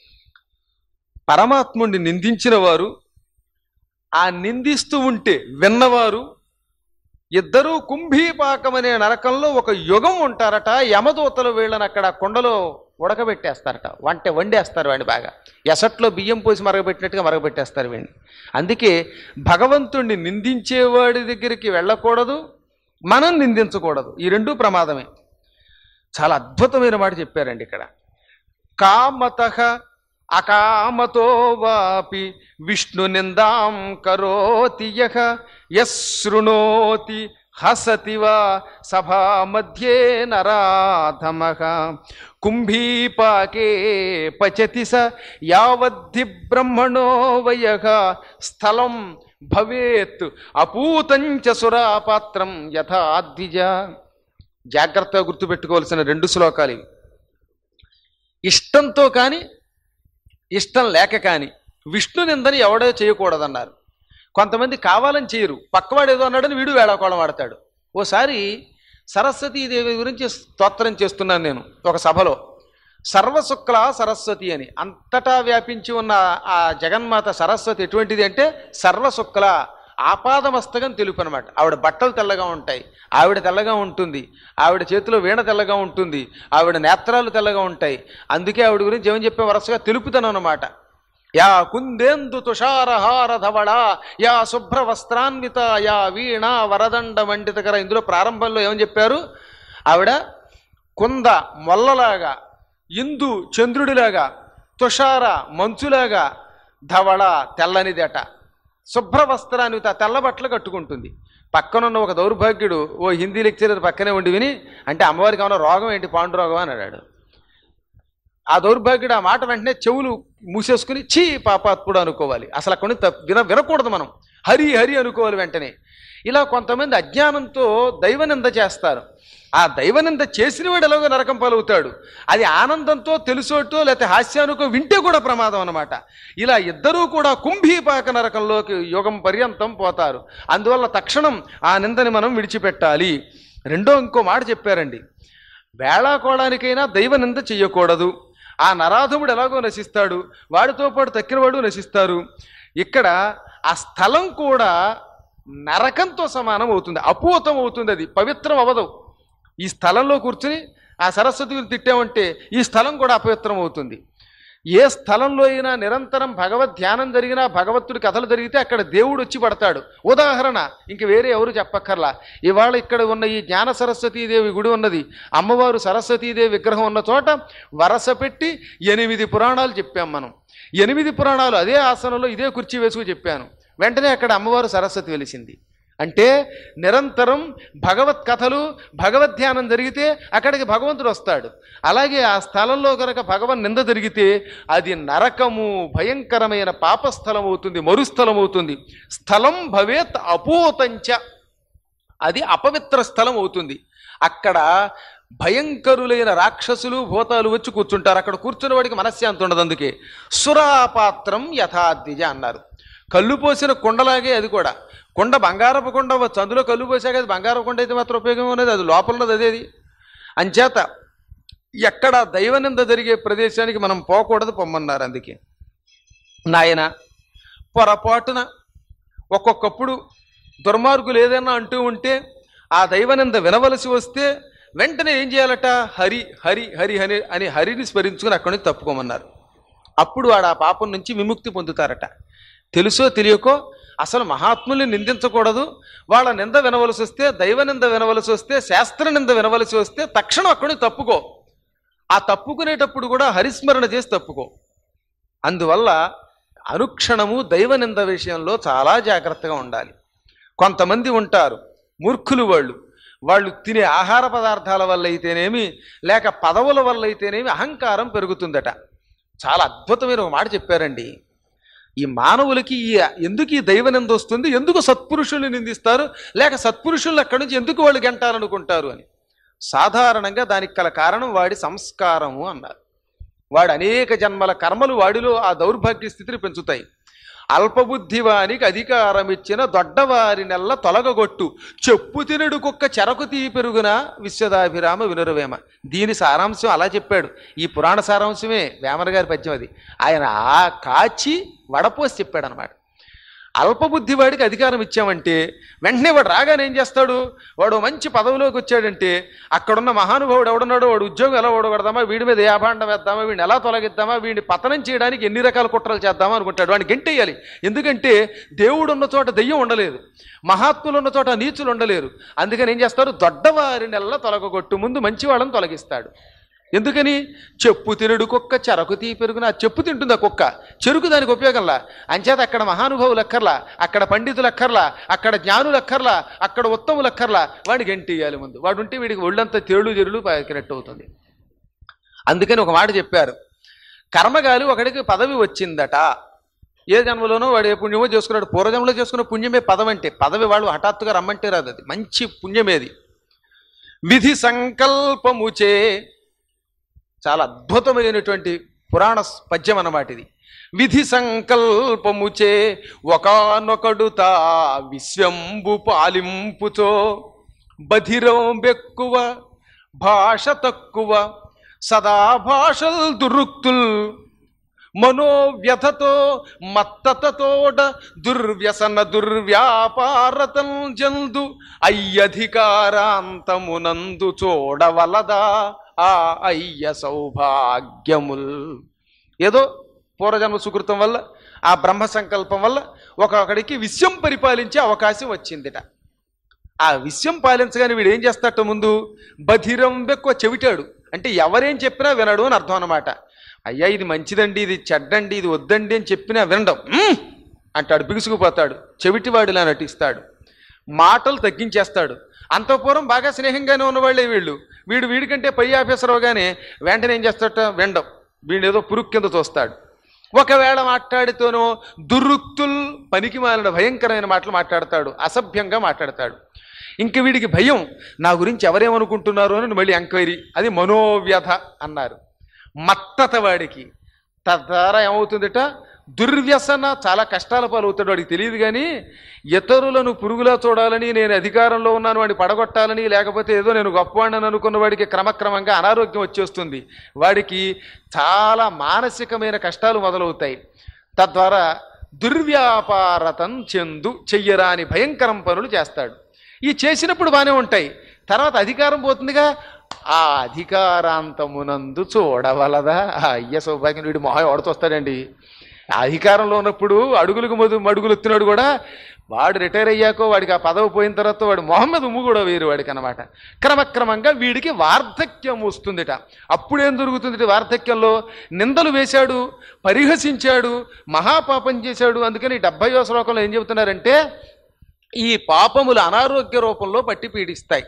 పరమాత్ముణ్ణి నిందించిన వారు ఆ నిందిస్తూ ఉంటే విన్నవారు ఇద్దరూ కుంభీపాకం అనే నరకంలో ఒక యుగం ఉంటారట యమదూతలు వీళ్ళని అక్కడ కొండలో ఉడకబెట్టేస్తారట వంట వండేస్తారు వాడిని బాగా ఎసట్లో బియ్యం పోసి మరగబెట్టినట్టుగా మరగబెట్టేస్తారు వీడిని అందుకే భగవంతుణ్ణి నిందించేవాడి దగ్గరికి వెళ్ళకూడదు మనం నిందించకూడదు ఈ రెండూ ప్రమాదమే చాలా అద్భుతమైన మాట చెప్పారండి ఇక్కడ కామత అకామతో వాపి విష్ణు నిందాం కరోతి యః యశృణోతి హసతి వా సభా మధ్యే నరాధమ కుంభీపాకే పచతి స యావద్ధి బ్రహ్మణో వయ స్థలం భవేత్ అపూతంచ సురాపాత్రం యథాద్విజ జాగ్రత్తగా గుర్తుపెట్టుకోవాల్సిన రెండు శ్లోకాలు ఇవి ఇష్టంతో కానీ ఇష్టం లేక కానీ విష్ణు నిందని ఎవడో చేయకూడదన్నారు కొంతమంది కావాలని చేయరు పక్కవాడు ఏదో అన్నాడని వీడు వేళాకోళం ఆడతాడు ఓసారి సరస్వతీదేవి గురించి స్తోత్రం చేస్తున్నాను నేను ఒక సభలో సర్వశుక్ల సరస్వతి అని అంతటా వ్యాపించి ఉన్న ఆ జగన్మాత సరస్వతి ఎటువంటిది అంటే సర్వశుక్ల ఆపాదమస్తకం తెలుపు అనమాట ఆవిడ బట్టలు తెల్లగా ఉంటాయి ఆవిడ తెల్లగా ఉంటుంది ఆవిడ చేతిలో వీణ తెల్లగా ఉంటుంది ఆవిడ నేత్రాలు తెల్లగా ఉంటాయి అందుకే ఆవిడ గురించి ఏమని చెప్పే వరుసగా తెలుపుతాను అనమాట యా కుందేందు తుషారహార ధవళ యా శుభ్ర వస్త్రాన్విత యా వీణ వరదండ మండితకర ఇందులో ప్రారంభంలో ఏమని చెప్పారు ఆవిడ కుంద మొల్లలాగా ఇందు చంద్రుడిలాగా తుషార మంచులాగా ధవళ తెల్లనిదట శుభ్ర వస్త్రాన్ని తా- తెల్ల బట్టలు కట్టుకుంటుంది పక్కనున్న ఒక దౌర్భాగ్యుడు ఓ హిందీ లెక్చరర్ పక్కనే ఉండి విని అంటే అమ్మవారికి ఏమైనా రోగం ఏంటి పాండురోగం అని అన్నాడు ఆ దౌర్భాగ్యుడు ఆ మాట వెంటనే చెవులు మూసేసుకుని చీ పాపాత్ముడు అనుకోవాలి అసలు అక్కడి నుంచి తప్ప- విన వినకూడదు మనం హరి హరి అనుకోవాలి వెంటనే ఇలా కొంతమంది అజ్ఞానంతో దైవనింద చేస్తారు ఆ దైవనింద చేసిన వాడు ఎలాగో నరకం పాలవుతాడు అది ఆనందంతో తెలుసోటో లేకపోతే హాస్యానుకో వింటే కూడా ప్రమాదం అన్నమాట ఇలా ఇద్దరూ కూడా కుంభీపాక నరకంలోకి యుగం పర్యంతం పోతారు అందువల్ల తక్షణం ఆ నిందని మనం విడిచిపెట్టాలి రెండో ఇంకో మాట చెప్పారండి వేళాకోళానికైనా దైవ నింద చెయ్యకూడదు ఆ నరాధముడు ఎలాగో నశిస్తాడు వాడితో పాటు తక్కినవాడు నశిస్తారు ఇక్కడ ఆ స్థలం కూడా నరకంతో సమానం అవుతుంది అపూతం అవుతుంది అది పవిత్రం అవ్వదు ఈ స్థలంలో కూర్చుని ఆ సరస్వతిని తిట్టామంటే ఈ స్థలం కూడా అపవిత్రం అవుతుంది ఏ స్థలంలో అయినా నిరంతరం భగవద్ ధ్యానం జరిగినా భగవంతుడి కథలు జరిగితే అక్కడ దేవుడు వచ్చి పడతాడు ఉదాహరణ ఇంక వేరే ఎవరు చెప్పక్కర్లా ఇవాళ ఇక్కడ ఉన్న ఈ జ్ఞాన సరస్వతీదేవి గుడి ఉన్నది అమ్మవారు సరస్వతీదేవి విగ్రహం ఉన్న చోట వరస పెట్టి ఎనిమిది పురాణాలు చెప్పాం మనం ఎనిమిది పురాణాలు అదే ఆసనంలో ఇదే కుర్చీ వేసుకు చెప్పాను వెంటనే అక్కడ అమ్మవారు సరస్వతి వెలిసింది అంటే నిరంతరం భగవత్ కథలు భగవద్ ధ్యానం జరిగితే అక్కడికి భగవంతుడు వస్తాడు అలాగే ఆ స్థలంలో కనుక భగవన్ నింద జరిగితే అది నరకము భయంకరమైన పాపస్థలం అవుతుంది మరుస్థలం అవుతుంది స్థలం భవేత్ అపూతంచ అది అపవిత్ర స్థలం అవుతుంది అక్కడ భయంకరులైన రాక్షసులు భూతాలు వచ్చి కూర్చుంటారు అక్కడ కూర్చున్న వాడికి మనశ్శాంతి ఉండదు అందుకే సురాపాత్రం యథాద్విజ అన్నారు కళ్ళు పోసిన కుండలాగే అది కూడా కుండ బంగారపు కుండ అవ్వచ్చు అందులో కళ్ళు పోసాక అది బంగారపు కుండ అయితే మాత్రం ఉపయోగం ఉన్నది అది లోపల ఉన్నది అదేది అంచేత ఎక్కడ దైవనింద జరిగే ప్రదేశానికి మనం పోకూడదు పొమ్మన్నారు అందుకే నాయన పొరపాటున ఒక్కొక్కప్పుడు దుర్మార్గులు ఏదైనా అంటూ ఉంటే ఆ దైవనింద వినవలసి వస్తే వెంటనే ఏం చేయాలట హరి హరి హరి హరి అని హరిని స్మరించుకుని అక్కడి నుంచి తప్పుకోమన్నారు అప్పుడు వాడు ఆ పాపం నుంచి విముక్తి పొందుతారట తెలుసో తెలియకో అసలు మహాత్ముల్ని నిందించకూడదు వాళ్ళ నింద వినవలసి వస్తే దైవ నింద వినవలసి వస్తే శాస్త్ర నింద వినవలసి వస్తే తక్షణం అక్కడి నుంచి తప్పుకో ఆ తప్పుకునేటప్పుడు కూడా హరిస్మరణ చేసి తప్పుకో అందువల్ల అనుక్షణము దైవ నింద విషయంలో చాలా జాగ్రత్తగా ఉండాలి కొంతమంది ఉంటారు మూర్ఖులు వాళ్ళు వాళ్ళు తినే ఆహార పదార్థాల వల్ల అయితేనేమి లేక పదవుల వల్ల అయితేనేమి అహంకారం పెరుగుతుందట చాలా అద్భుతమైన ఒక మాట చెప్పారండి ఈ మానవులకి ఈ ఎందుకు ఈ దైవ నింద వస్తుంది ఎందుకు సత్పురుషుల్ని నిందిస్తారు లేక సత్పురుషుల్ని అక్కడి నుంచి ఎందుకు వాళ్ళు గంటాలనుకుంటారు అని సాధారణంగా దానికి గల కారణం వాడి సంస్కారము అన్నారు వాడు అనేక జన్మల కర్మలు వాడిలో ఆ దౌర్భాగ్య స్థితిని పెంచుతాయి అల్పబుద్ధివానికి అధికారం ఇచ్చిన దొడ్డవారి నెల్ల తొలగగొట్టు చెప్పు తినడు కుక్క చెరకు తీ పెరుగున విశ్వదాభిరామ వినురవేమ దీని సారాంశం అలా చెప్పాడు ఈ పురాణ సారాంశమే వేమన గారి పద్యం అది ఆయన ఆ కాచి వడపోసి చెప్పాడు అనమాట అల్పబుద్ధి వాడికి అధికారం ఇచ్చామంటే వెంటనే వాడు రాగానే ఏం చేస్తాడు వాడు మంచి పదవిలోకి వచ్చాడంటే అక్కడున్న మహానుభావుడు ఎవడున్నాడో వాడు ఉద్యోగం ఎలా ఓడగొడదామా వీడి మీద ఏ అభాండం వేద్దామా వీడిని ఎలా తొలగిద్దామా వీడిని పతనం చేయడానికి ఎన్ని రకాల కుట్రలు చేద్దామా అనుకుంటాడు వాడిని గెంటేయాలి ఎందుకంటే దేవుడు ఉన్న చోట దెయ్యం ఉండలేదు మహాత్ములు ఉన్న చోట నీచులు ఉండలేరు అందుకని ఏం చేస్తారు దొడ్డవారి నెల తొలగొట్టు ముందు మంచి వాళ్ళని తొలగిస్తాడు ఎందుకని చెప్పు తినడు కుక్క చెరకు తీ పెరుగున ఆ చెప్పు తింటుంది ఆ కుక్క చెరుకు దానికి ఉపయోగంలా అంచేత అక్కడ మహానుభావులు అక్కర్లా అక్కడ పండితులు అక్కర్లా అక్కడ జ్ఞానులు అక్కర్లా అక్కడ ఉత్తములు అక్కర్లా వాడికి గెంటియాలి ముందు వాడు ఉంటే వీడికి ఒళ్ళంతా తేళ్ళు జరులు పాకినట్టు అవుతుంది అందుకని ఒక మాట చెప్పారు కర్మగాలి ఒకడికి పదవి వచ్చిందట ఏ జన్మలోనో వాడు ఏ పుణ్యమో చేసుకున్నాడు పూర్వజన్మలో చేసుకున్న పుణ్యమే పదవి అంటే పదవి వాళ్ళు హఠాత్తుగా రమ్మంటే రాదు అది మంచి పుణ్యమేది విధి సంకల్పముచే చాలా అద్భుతమైనటువంటి పురాణ పద్యం అన్నమాట ఇది విధి సంకల్పముచే ఒకనొకడు తా విశ్వంబు పాలింపుతో బధిరం బెక్కువ భాష తక్కువ సదా భాషల్ దురుక్తుల్ మనోవ్యథతో మత్తతతోడ దుర్వ్యసన దుర్వ్యాపారతం జందు అయ్యధికారాంతమునందు చూడవలదా ఆ అయ్య సౌభాగ్యముల్ ఏదో పూర్వజన్మ సుకృతం వల్ల ఆ బ్రహ్మ సంకల్పం వల్ల ఒక్కొక్కడికి విశ్వం పరిపాలించే అవకాశం వచ్చిందిట ఆ విషయం పాలించగానే వీడు ఏం చేస్తాట ముందు బధిరం బెక్కువ చెవిటాడు అంటే ఎవరేం చెప్పినా వినడు అని అర్థం అనమాట అయ్యా ఇది మంచిదండి ఇది చెడ్డండి ఇది వద్దండి అని చెప్పినా వినడం "ఉమ్" అంటాడు బిగుసుకుపోతాడు చెవిటివాడిలా నటిస్తాడు మాటలు తగ్గించేస్తాడు అంతఃపురం బాగా స్నేహంగానే ఉన్నవాళ్ళే వీళ్ళు వీడు వీడికంటే పై ఆఫీసర్ అవగానే వెంటనే ఏం చేస్తాడట వినడం వీడు ఏదో పురుగు కింద చూస్తాడు ఒకవేళ మాట్లాడితేనో దురుక్తుల్ పనికి మాలిన భయంకరమైన మాటలు మాట్లాడతాడు అసభ్యంగా మాట్లాడతాడు ఇంక వీడికి భయం నా గురించి ఎవరేమనుకుంటున్నారు అని మళ్ళీ ఎంక్వైరీ అది మనోవ్యధ అన్నారు మత్తత వాడికి తద్వారా ఏమవుతుందిట దుర్వ్యసన చాలా కష్టాల పాలవుతాడు వాడికి తెలియదు కానీ ఇతరులను పురుగులా చూడాలని నేను అధికారంలో ఉన్నాను వాడిని పడగొట్టాలని లేకపోతే ఏదో నేను గొప్పవాడిని అనుకున్న వాడికి క్రమక్రమంగా అనారోగ్యం వచ్చేస్తుంది వాడికి చాలా మానసికమైన కష్టాలు మొదలవుతాయి తద్వారా దుర్వ్యాపారతం చెందు చెయ్యరాని భయంకరం పనులు చేస్తాడు ఈ చేసినప్పుడు బాగానే ఉంటాయి తర్వాత అధికారం పోతుందిగా ఆ అధికారాంతమునందు చూడవలదా ఆ అయ్య సౌభాగ్యం వీడు మొహం ఎవడతొస్తాడండి ఆ అధికారంలో ఉన్నప్పుడు అడుగులకు మధు మడుగులు ఎత్తినాడు కూడా వాడు రిటైర్ అయ్యాకో వాడికి ఆ పదవి పోయిన తర్వాత వాడు మొహం మీద ఉమ్ము కూడా వేరు వాడికి అనమాట క్రమక్రమంగా వీడికి వార్ధక్యం వస్తుందిట అప్పుడేం దొరుకుతుంది వార్ధక్యంలో నిందలు వేశాడు పరిహసించాడు మహాపాపం చేశాడు అందుకని డెబ్బయో శ్లోకంలో ఏం చెబుతున్నారంటే ఈ పాపములు అనారోగ్య రూపంలో పట్టి పీడిస్తాయి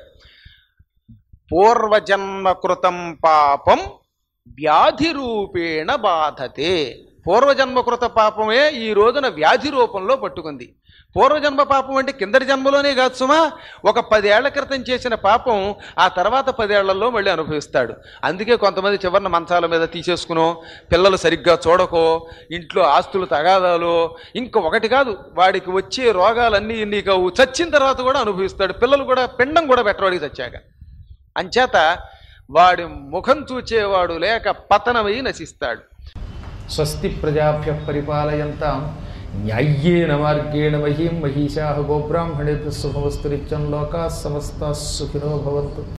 పూర్వజన్మ కృతం పాపం వ్యాధి రూపేణ బాధతే పూర్వజన్మకృత పాపమే ఈ రోజున వ్యాధి రూపంలో పట్టుకుంది పూర్వజన్మ పాపం అంటే కిందటి జన్మలోనే కాదు సుమా ఒక పదేళ్ల క్రితం చేసిన పాపం ఆ తర్వాత పదేళ్లలో మళ్ళీ అనుభవిస్తాడు అందుకే కొంతమంది చివరిన మంచాల మీద తీసేసుకునో పిల్లలు సరిగ్గా చూడకో ఇంట్లో ఆస్తులు తగాదాలు ఇంక ఒకటి కాదు వాడికి వచ్చే రోగాలన్నీ నీకు చచ్చిన తర్వాత కూడా అనుభవిస్తాడు పిల్లలు కూడా పిండం కూడా పెట్టవాడికి చచ్చాక అంచేత వాడి ముఖం చూచేవాడు లేక పతనమై నశిస్తాడు స్వస్తి ప్రజాభ్య పరిపాలయంతాం న్యాయ్యేన మార్గేణ మహీం మహిషా గోబ్రాహ్మణేభ్య శుభమస్తు నిత్యం లోకా సమస్త సుఖినో భవంతు